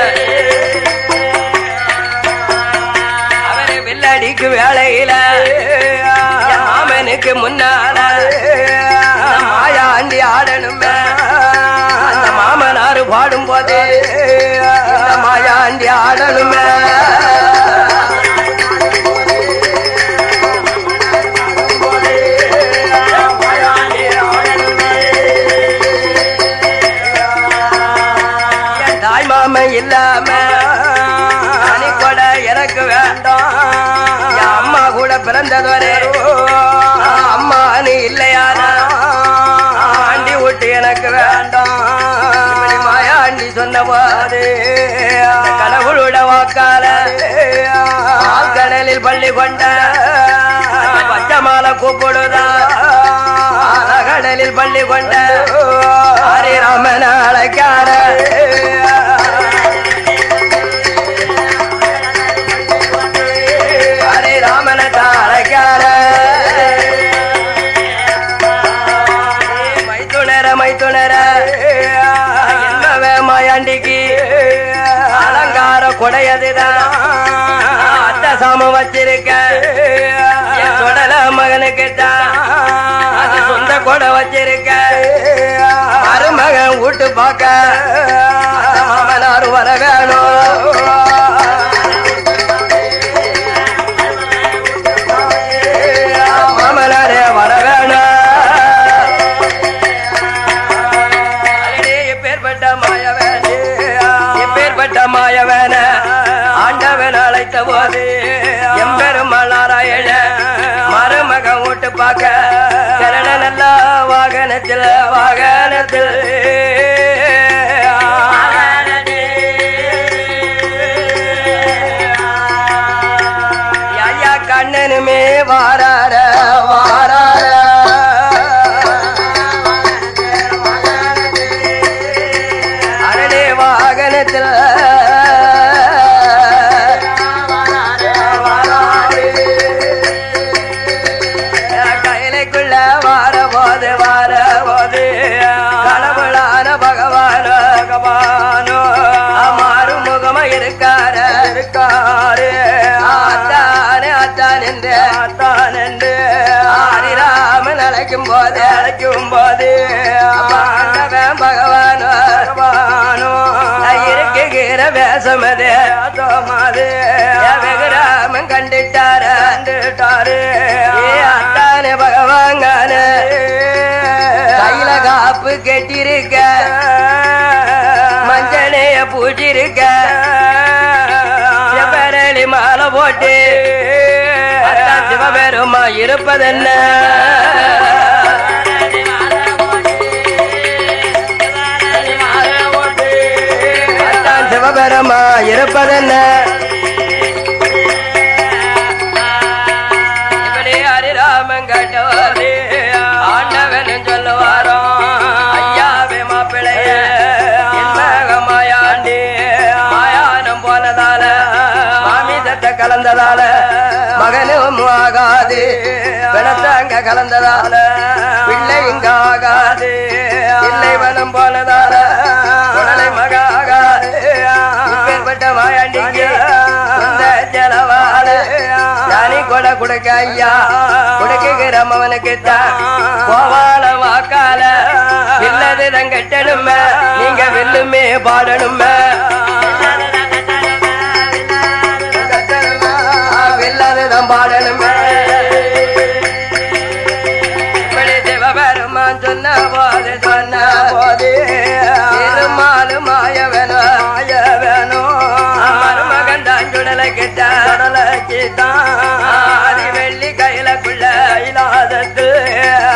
அவரை வில்லடிக்கு வேலையில என் மாமனுக்கு முன்னால அந்த மாயாண்டி ஆடணுமே அந்த மாமனாரு பாடும் போதே இந்த மாயாண்டி ஆடணுமே என் தாய் மாமன் இல்லாம அணி கூட எனக்கு வேண்டாம் என் அம்மா கூட பிறந்ததொரே அம்மா நீ இல்லையானா ஆண்டி விட்டு எனக்கு வேண்டாம் இப்படி மாயாண்டி சொன்ன போது அந்த கடவுளோட வாக்கால கடலில் பள்ளி கொண்ட அந்த பச்சை மாலை கூப்பிடுதா கடலில் பள்ளி கொண்ட ஹரிராமன் அழைக்கார ஹரிராமன் அழைக்கார மைத்துணர மைத்துணர என்னவே மாயாண்டிக்கு அலங்கார கொடையதுதான் அத்த சாமம் வச்சிருக்க என் தொடல மகனுக்கு அது சொந்த கொடை வச்சிருக்க மருமகன் வீட்டு பார்க்க அந்த மாமனார் வர வேணும் மாமனாரே வர வேணும் அடடே, எப்பேர்ப்பட்ட மாயவனே, எப்பேர்ப்பட்ட மாயவன ஆண்டவன் அழைத்த போது எம்பெருமாள் நாராயண மருமக வீட்டு பார்க்க கரண நல்ல வாகனத்தில் வாகனத்தில் ஐயா கண்ணனுமே வாரார வாரார அரணே வாகனத்தில் கையிலைக்குள்ள வார போது வார போது கடவுளான பகவான பகவானோ மாறு முகமா இருக்கார இருக்காரு அத்தானே அத்தான் என்று அத்தான் என்று ஹரிராமன் அழைக்கும் போது அழைக்கும் போது பாண்டவன் பகவானோ பகவானோ இருக்குகிற வேசமது தோமாது வெகுராமன் கண்டுட்டாரு கண்டுட்டாரு ஏ அத்தானே பகவாங்கான கையில காப்பு கெட்டிருக்க மஞ்சனைய பூச்சிருக்க செப்பரளி மாலை போட்டு அத்தான் சிவபெருமா இருப்பதென்ன அத்தான் சிவபெருமா இருப்பதென்ன இப்படி ஹரிராமன் கேட்டவாறு ஆண்டவன் சொல்லுவாரோ ஐயாவே மாப்பிளைய மாயாண்டி மாயானம் போனதால மாமிதத்தை கலந்ததால மகனும் ஆகாது பிணத்தங்க கலந்ததால பிள்ளை இங்க ஆகாது இல்லை வனம் போனதால உடலை மகாகாது இப்பேற்பட்ட மாயாண்டிக்கு இந்த செலவால ஞானி கொடை கொடுக்க ஐயா கொடுக்குகிற மவனுக்கு தான் கோவால வாக்கால இல்லது கட்டணுமே நீங்க வெல்லுமே பாடணுமே வெல்லாததான் பாடணுமே இப்படி சிவபெருமான் சொன்ன போது சொன்ன போது திருமாலு மாயவனோ மாயவனோ மருமகன் தான் சுடலை கிட்ட சுடலை கிட்டான் ஆதி வெள்ளி கையிலக்குள்ள கைலாசத்து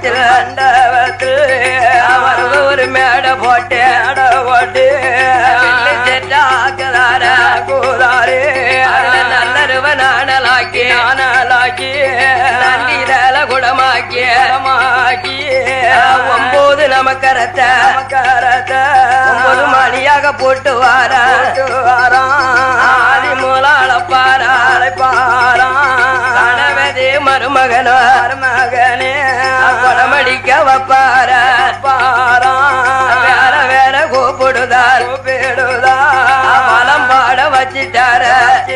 மண்டபத்தில் மண்டபத்தில் அவருக்கு ஒரு மேடை போட்டு அட ஓட்டு வில்லு செட்டு ஆக்குதார கூதாரே அதுல நல்லருவ நாணலாக்கி நானலாக்கி நன்னிதல குடமாக்கி மாக்கி ஒன்பது நமக்கரத்தை கரத்தை ஒன்பது மணியாக போட்டு வார ஆதி மூலாள பாரா கணவதே மருமகனோ மகனே குடமடிக்க வப்பார வேற வேற கூப்பிடுதார் பலம் பாட வச்சிட்டார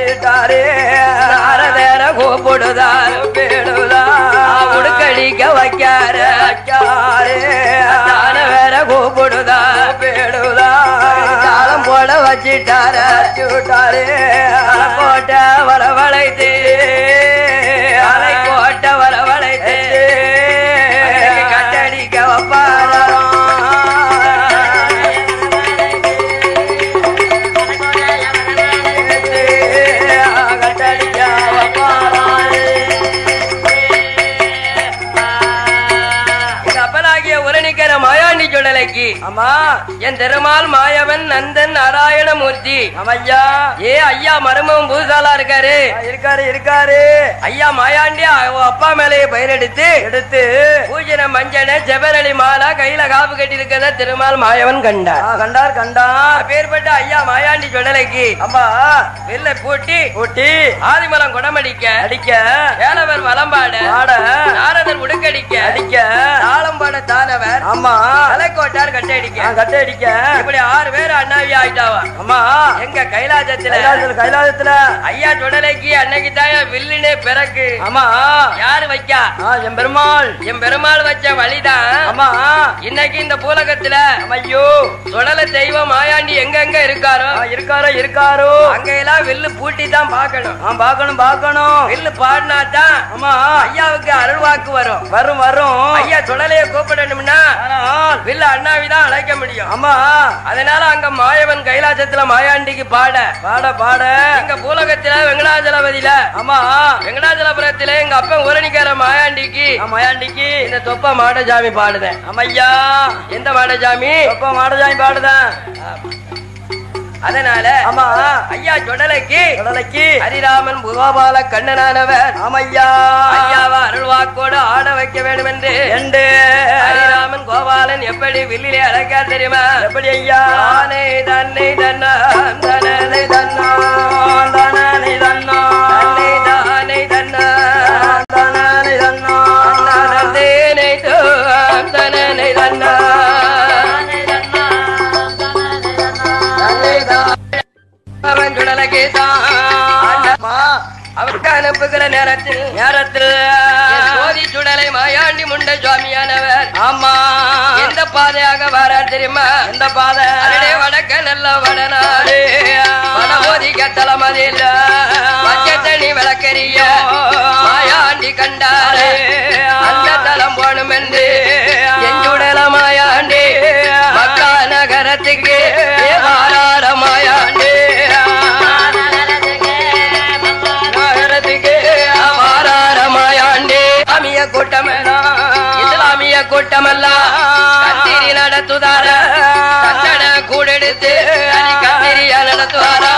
வேற வேற கூப்பிடுதார் உடுக்கடிக்க வைக்கார தான வேற கூப்பிடுதார் தாளம் போட வச்சிட்டார கோட்ட வரவழைத்து அலை கோட்ட வரவழைத்து கட்டடிக்க வப்பாரா கப்பலாகிய உரணிக்கிற மாயாண்டி சுடலைக்கு ஆமா என் திருமால் மாயவன் நந்தன் நாராயணமூர்த்தி ஆமையா ஏ ஐயா மருமம் பூசாலா இருக்காரு இருக்காரு இருக்காரு ஐயா மாயாண்டி அவ அப்பா மேலேயே பயிரெடுத்து எடுத்து பூஜன மஞ்சன ஜெபரளி மாலா கையில காப்பு கட்டி இருக்கிறத திருமால் மாயவன் கண்டார் ஆ, கண்டார் கண்டார் அப்பேற்பட்ட ஐயா மாயாண்டி சுடலைக்கு அம்மா வெள்ளை பூட்டி ஊட்டி ஆதிமலம் குடமடிக்க அடிக்க வேலவர் வலம்பாட பாட நாரதர் உடுக்கடிக்க அடிக்க தாளம் பாட தானவர் ஆமா தலைக்கோட்டார் கட்டடிக்க நான் கட்டை அடிக்க இப்படி ஆறு பேர் அண்ணாவி ஆயிட்டாவா அம்மா எங்க கைலாசத்துல கைலாசத்துல கைலாசத்துல ஐயா சுடலைக்கு அன்னைக்கு தாயா வில்லுனே பிறக்கு ஆமா யாரு வைக்கா ஆ, என் பெருமாள் என் பெருமாள் வச்ச வழிதான் ஆமா இன்னைக்கு இந்த பூலகத்துல ஐயோ சுடல தெய்வம் மாயாண்டி எங்கெங்க இருக்காரோ ஆ, இருக்காரோ இருக்காரோ அங்க எல்லாம் வில்லு பூட்டி தான் பார்க்கணும் ஆ பார்க்கணும் பார்க்கணும் வில்லு பாடினா தான் ஆமா ஐயாவுக்கு அருள்வாக்கு வரும் வரும் வரும் ஐயா சுடலைய கூப்பிடணும்னா ஆனால் வில்லு அண்ணாவிதான் அழைக்க முடியும் ஆமா அதனால அங்க மாயவன் கைலாசத்துல மாயாண்டிக்கு பாட பாட பாட எங்க பூலகத்துல வெங்கடாஜலபதியில ஆமா வெங்கடாஜலபுரத்துல எங்க அப்பன் ஊரணிக்கார மாயாண்டிக்கு ஆ, மயாண்டிக்கு இந்த தொப்ப மாடசாமி பாடுதேன் அம்மையா எந்த மாடசாமி அப்பா மாடஜாமி பாடுதான் அதனால ஆமா ஐயா சொடலைக்கு கடலைக்கு ஹரிராமன் புகாபால கண்ணனானவர் ஆமையா ஐயாவா அருள்வாக்கோடு ஆட வைக்க வேண்டும் என்று எண்டு ஹரிராமன் கோபாலன் எப்படி வில்லிலே அழைக்கார் தெரியுமா எப்படி ஐயா தானே தன்னை தன்னான் தனனை தன்னான் தானே தன்னா தன்னை தானே தன்னான் தானே தன்னா தன்னேனை தான் தனனை தன்னான் தன்னை தான் அவன் சுடலைக்கு தான் ஆண்டமா அவருக்கு அனுப்புகிற நேரத்தில் நேரத்தில் என் ஜோதி சுடலை மாயாண்டி முண்ட சுவாமியானவர் ஆமா எந்த பாதையாக வரார் தெரியுமா எந்த பாதை அடடே வடக்க நல்ல வடநாடு வடபோதி கத்தலமதில் பச்சை தண்ணி விளக்கரிய மாயாண்டி கண்டாரு அந்த தலம் போனும் என்று எஞ்சுடல மாயாண்டி மக்கா நகரத்துக்கு ஏ வாரார மாயாண்டி நகரத்துக்கு வாரார மாயாண்டி அமிய கூட்டமெல்லாம் இஸ்லாமிய கூட்டமெல்லாம் கத்திரி நடத்துதார கட்டட கூடெடுத்து கத்திரியா நடத்துவாரா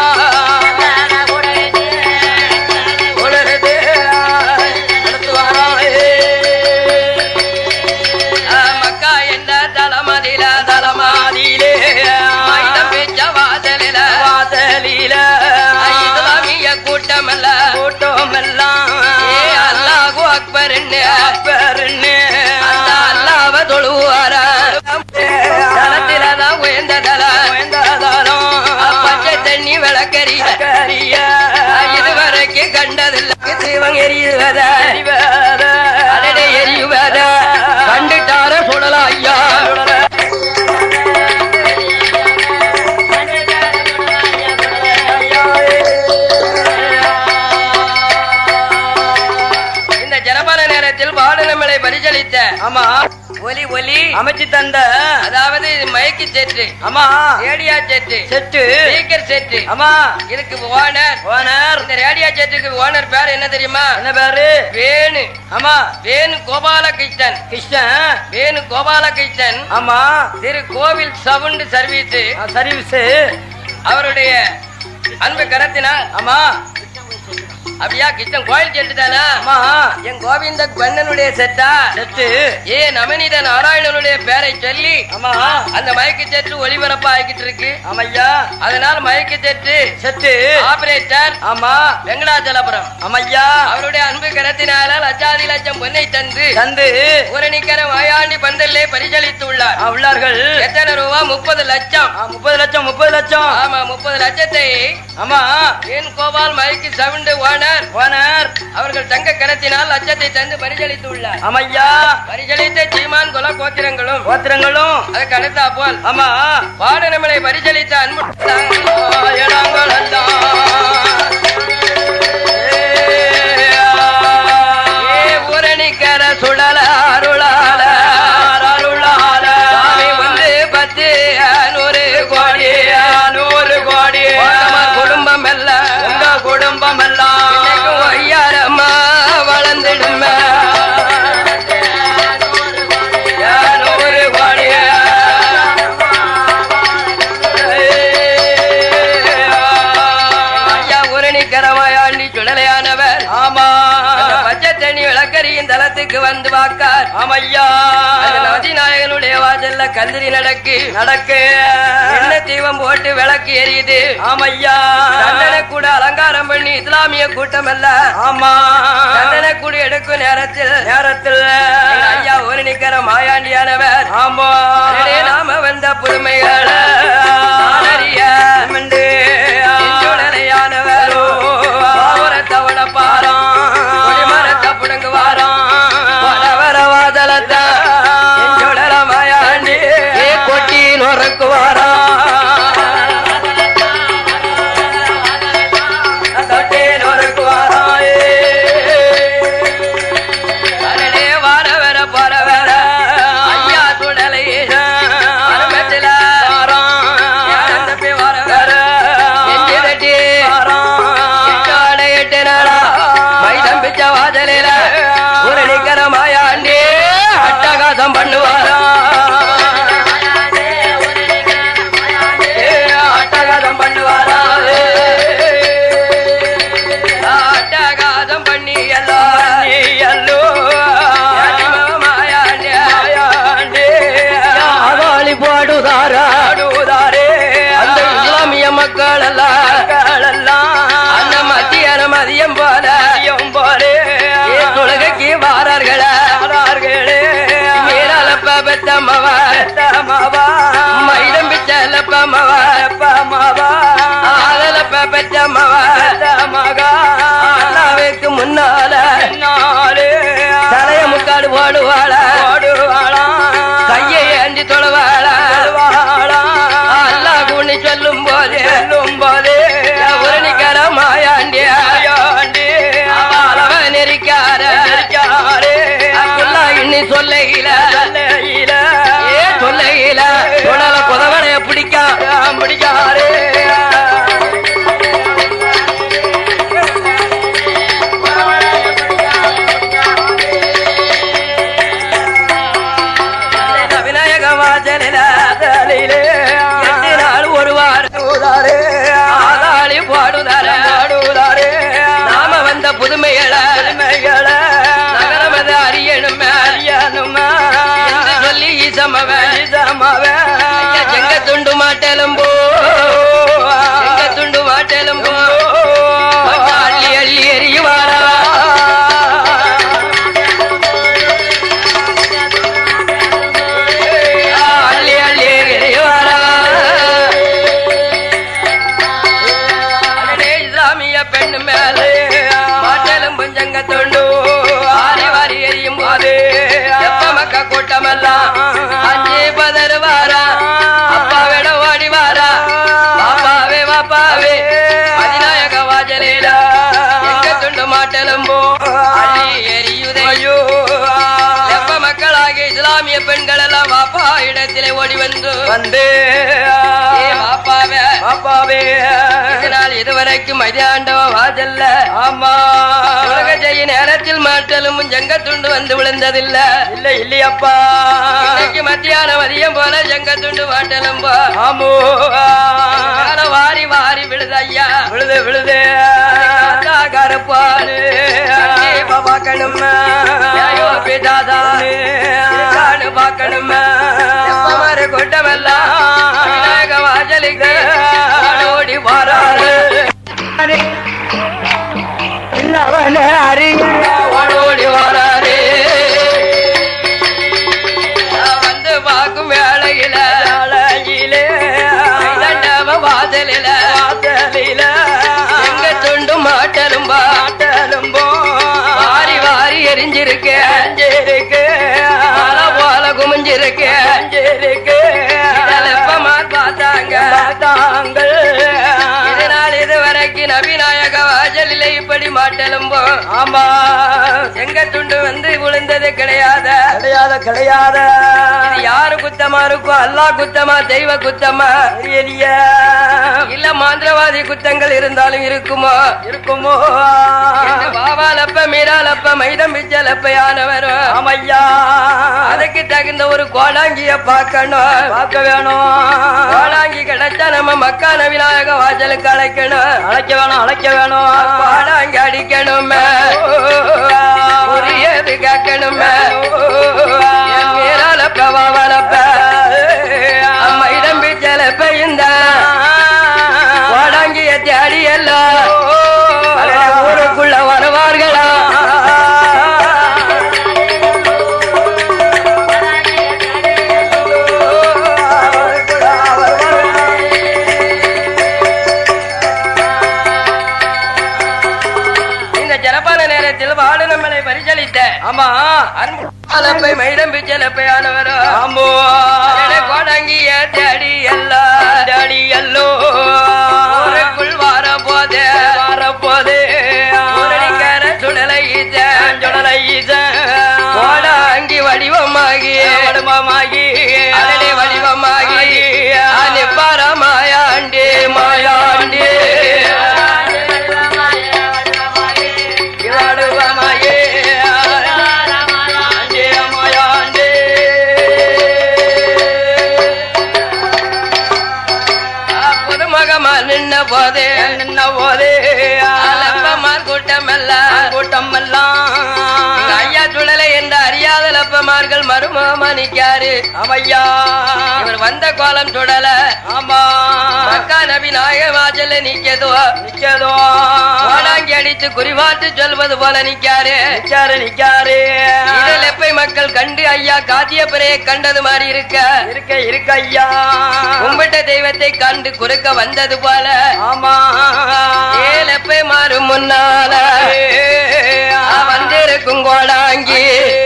கூடெடுத்து நடத்துவாரா ஆ, மக்கா என்ற தலமதில தலமாதிலே மைதம் பெற்ற வாசலில வாசலில இஸ்லாமிய கூட்டமல்ல கூட்டம் எல்லாம் ஏ அல்லாஹு அக்பர்ன்னு பெருன்னு அந்த அல்லாவ தொழுவாரா தலத்திலதான் உயர்ந்த தலம் உயர்ந்ததாலும் பச்சை தண்ணி விளக்கறிய கரிய இதுவரைக்கும் கண்டதில்ல சிவன் எரியுவத அறிவத அடடே எரியுவத கண்டுட்டார சுடலா ஐயா இந்த ஜனபல நேர நேரத்தில் பாடலமலை பரிசளித்த ஆமா ஒலி ஒலி அமைச்சு தந்த அதாவது மயக்கி செட்டு ஆமா radio set set speaker set ஆமா இதுக்கு ஓனர் ஓனர் இந்த ரேடியா செட்டுக்கு ஓனர் பேர் என்ன தெரியுமா என்ன பேரு வேணு ஆமா வேணு கோபாலகிருஷ்ணன் கிருஷ்ணன் வேணு கோபாலகிருஷ்ணன் ஆமா திரு கோவில் சவுண்ட் சர்வீஸ் சர்வீஸ் அவருடைய அன்பு கரத்தினால் ஆமா அப்படியா கிருஷ்ணன் கோயில் செட்டு தானா ஆமா என் கோவிந்த கண்ணனுடைய செட்டா செட்டு ஏ நவநீத நாராயணனுடைய பேரை சொல்லி ஆமா அந்த மயக்கு செட்டு ஒளிபரப்பா ஆகிட்டு இருக்கு ஆமையா அதனால மயக்கு செட்டு செட்டு ஆபரேட்டர் ஆமா வெங்கடாச்சலபுரம் ஆமையா அவருடைய அன்பு கரத்தினால லட்சாதி லட்சம் பொன்னை தந்து தந்து ஊரணிக்கர வாயாண்டி பந்தல்லே பரிசளித்து உள்ளார் ஆ, உள்ளார்கள் எத்தனை ரூபா முப்பது லட்சம் ஆ, முப்பது லட்சம் முப்பது லட்சம் ஆமா முப்பது லட்சத்தை ஆமா என் கோபால் மயக்கு சவுண்டு ஓனர் ஓனர் அவர்கள் தங்க கரத்தினால் லட்சத்தை தந்து பரிசளித்து உள்ளார் ஆமையா பரிசளித்த சீமான் குல கோத்திரங்களும் கோத்திரங்களும் அதுக்கு அடுத்தா போல் ஆமா பாடநமலை பரிசளித்த அன்பு இடங்கள் ஏ ஊரணிக்கர சுழல அருளால அருளால சாமி வந்து பத்து நூறு கோடி நூறு கோடி உத்தமர் குடும்பம் எல்லாம் உங்க குடும்பம் எல்லாம் இன்னைக்கும் ஐயாரம்மா வளர்ந்துடுமே நூறு கோடி ஐயா ஊரணிக்கரமாயாண்டி சுடலையானவர் ஆமா அந்த பச்சை தண்ணி விளக்கரியின் தலத்துக்கு வந்து வாக்கார் ஆமையா அந்த நவதிநாயகனுடைய வாசல்ல கந்திரி நடக்கு நடக்கு என்ன தீபம் போட்டு விளக்கு எரியுது ஆமையா தண்டனை கூட அலங்காரம் பண்ணி இஸ்லாமிய கூட்டம் அல்ல ஆமா தண்டனை கூட எடுக்கும் நேரத்தில் நேரத்தில் எங்க ஐயா ஒரு நிக்கிற மாயாண்டியானவர் ஆமா அடடே, நாம வந்த புதுமைகள நாடறிய மண்டு இஞ்சுடலையானவர் பாவரத்தவட பாரம் கொடிமரத்தை புடுங்கு வாரம் வடவர வாதலத்தை இஞ்சுடல மாயாண்டி ஏ கொட்டி நொறுக்கு வாரம் தொட்டி நொறுக்கு வாராயே அடடே, வாரவர போறவர ஐயா சுடலை அருமத்தில ஞானம் தப்பி வாரவர எஞ்சி தட்டி எட்டாட எட்டு நாளா மைதம் பிச்ச வாசலில ஒரு நிக்கிற மாயாண்டி அட்டகாசம் பண்ணுவாரா அட்டகாசம் பண்ணுவாரா அட்டகாசம் பண்ணி எல்லாம் எல்லோ மாயாண்டி ஆவாளி பாடுதாரா ஆடுதாரே அந்த இஸ்லாமிய மக்கள் எல்லாம் அந்த மத்தியான மதியம் போல போலே ஏ தொழுகைக்கு வாரார்களா மீனாலப்ப பெத்தம்மவ மயிலம் பிச்சலப்பம்மவ ஆதலப்ப பெத்தம்மவ அல்லாவுக்கு முன்னால தலைய முக்காடு போடுவாள கையை ஏந்தி தொழுவாள அல்லா குணி சொல்லும் போது ஒரு நிக்கிற மாயாண்டியா அளவ நெறிக்கார அக்குள்ளா இன்னி சொல்லையில ஏ சொல்லையில உடல புதவனைய பிடிக்காம பிடிக்காரே விநாயக வாசலில எட்டு நாள் ஒரு வாரம் ஆதாளி பாடுதார நாம வந்த புதுமைகள நகரமத அறியணுமே என்று சொல்லி ஈசமவன் ஐயா, செங்க துண்டு மாட்டெலும்போ செங்க துண்டு மாட்டெலும்போ அள்ளி அள்ளி எறிவாரா அள்ளி அள்ளி எறிவாரா அடடே, இஸ்லாமிய பெண்ணு மேல மாட்டெலும்பு செங்க துண்டு ஆரி வாரி எரியும் போது எப்ப மக்க கூட்டமெல்லாம் அஞ்சு பதறு வாரா அப்பா விட ஓடி வாரா இஸ்லாமிய பெண்கள் எல்லாம் வாப்பா இடத்திலே ஓடி வந்து வந்து ஏ வாப்பாவே பாப்பாவே இதனால் இதுவரைக்கும் மதியாண்டவ வாஜல்ல ஆமா உலக செய்ய நேரத்தில் மாட்டலும் ஜங்க துண்டு வந்து விழுந்ததில்ல இல்ல இல்லையப்பா இன்னைக்கு மத்தியானம் மதியம் போல ஜங்க துண்டு மாட்டலும் போ ஆமோ மேல வாரி வாரி விழுது ஐயா விழுது விழுது காக்கா கருப்பானு கண்டிப்பா பார்க்கணும் ஐயோ பிதாதா இருக்கான்னு பார்க்கணும் எப்பமாரு கூட்டமெல்லாம் விநாயக வாசலுக்கு ஓடி வாராரு ஓடி வாராரு நான் வந்து பார்க்கும் வேளையில அழகிலே தண்டவ வாசலில வாசலில எங்க துண்டு மாட்டலும்பா ஆட்டலும்போ வாரி வாரி எரிஞ்சிருக்கேன் அஞ்சிருக்கு மலை போல குமிஞ்சிருக்கேன் அஞ்சிருக்கு எப்பமா பார்த்தாங்க தாங்கள் இதனால் இதுவரைக்கும் நபிநாயக வாசலில் இப்படி மாட்டலும்போ ஆமா எங்க துண்டு வந்து விழுந்தது கிடையாது கிடையாத கிடையாத இது யாரு குத்தமா இருக்கும் அல்லாஹ் குத்தமா தெய்வ குத்தமா தெரியலைய இல்ல மாந்திரவாதி குத்தங்கள் இருந்தாலும் இருக்குமோ இருக்குமோ இந்த பாவாலப்ப மீராலப்ப மைதம் பிச்சலப்பையானவரும் ஆமையா அதுக்கு தகுந்த ஒரு கோடாங்கிய பார்க்கணும் பார்க்க வேணும் கோடாங்கி கிடைச்சா நம்ம மக்கான விநாயக வாசலுக்கு அழைக்கணும் அழைக்க வேணும் அழைக்க வேணும் கோடாங்கி அடிக்கணும் புரியது கேட்கணும் மீராலப்ப பாவாலப்ப மைதம் பிச்சலப்ப இந்த கோடாங்கிய தேடி எல்லாம் ஊருக்குள்ள வருவார்களா இந்த சிறப்பான நேரத்தில் வாடு நம்மளை பரிசளித்த ஆமா அன்பு அலப்பை மைடம் பிச்சலப்பையானவரோ ஆம்போ கோடங்கிய தேடி எல்லாம் டாடி எல்லோ ஊருக்குள் வர போதே வரப்போதே ஊரடிக்கார சுடலை சுடலை கோடாங்கி வடிவமாகி வடுமமாகி அடடே வடிவமாகி அனுப்பார மாயாண்டி மாயாண்டி வடுமமாகி ஆண்டே மாயாண்டே புதுமகமா நின்ன போதே நின்ன போதே அலப்பமார் கூட்டமெல்லாம் கூட்டம் எல்லாம் எங்க ஐயா சுழலை என்று அறியாத லப்பமார்கள் மருமகமா நிக்காரு அமையா இவர் வந்த கோலம் சுடல ஆமா மக்கா நபி நாயக வாசல்ல நிக்கதோ நிக்கதோ கோடாங்கி அடித்து குறிவாட்டு சொல்வது போல நிக்காரு நிக்காரு நிக்காரு இதில் எப்பை மக்கள் கண்டு ஐயா காத்தியப்பரையை கண்டது மாதிரி இருக்க இருக்க இருக்க ஐயா கும்பிட்ட தெய்வத்தை கண்டு குறுக்க வந்தது போல ஆமா ஏலப்பை மாறும் முன்னால வந்திருக்கும் கோடாங்கி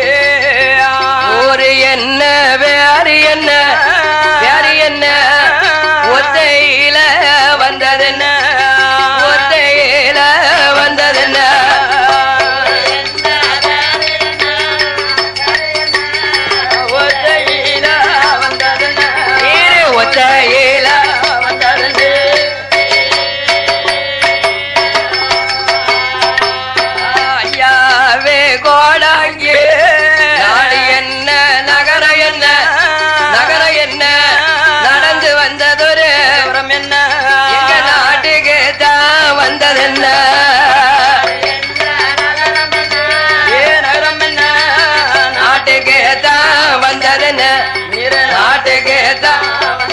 ஒரு என்ன வேறு என்ன வேறு என்ன ஒத்தையில வந்ததென்ன ஒத்தையில வந்ததென்ன ஒத்தையில வந்ததுன நீரு ஒத்தையில வந்ததுன்னு ஐயாவே கோடாங்கி நாடு என்ன நகர என்ன நகர என்ன நடந்து வந்ததொரு புறம் என்ன எங்க நாட்டுக்கு தான் வந்ததென்ன ஏ நகரம் என்ன நாட்டுக்கு தான் வந்ததென்ன நீர நாட்டுக்கு தான்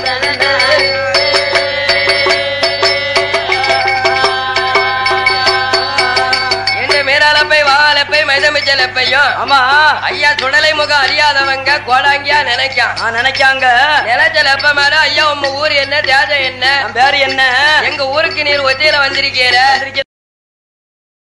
என்று மேலாலப்பை வாழப்பை மைதமிச்சலப்பையும் ஆமா ஐயா சுடலை முகம் அறியாதவங்க கோடாங்கியா நினைக்கான் நான் நினைக்காங்க நினைச்சலப்ப மேல ஐயா உங்க ஊர் என்ன தேஜம் என்ன என் பேரு என்ன எங்க ஊருக்கு நீர் ஒத்தியில வந்திருக்கீர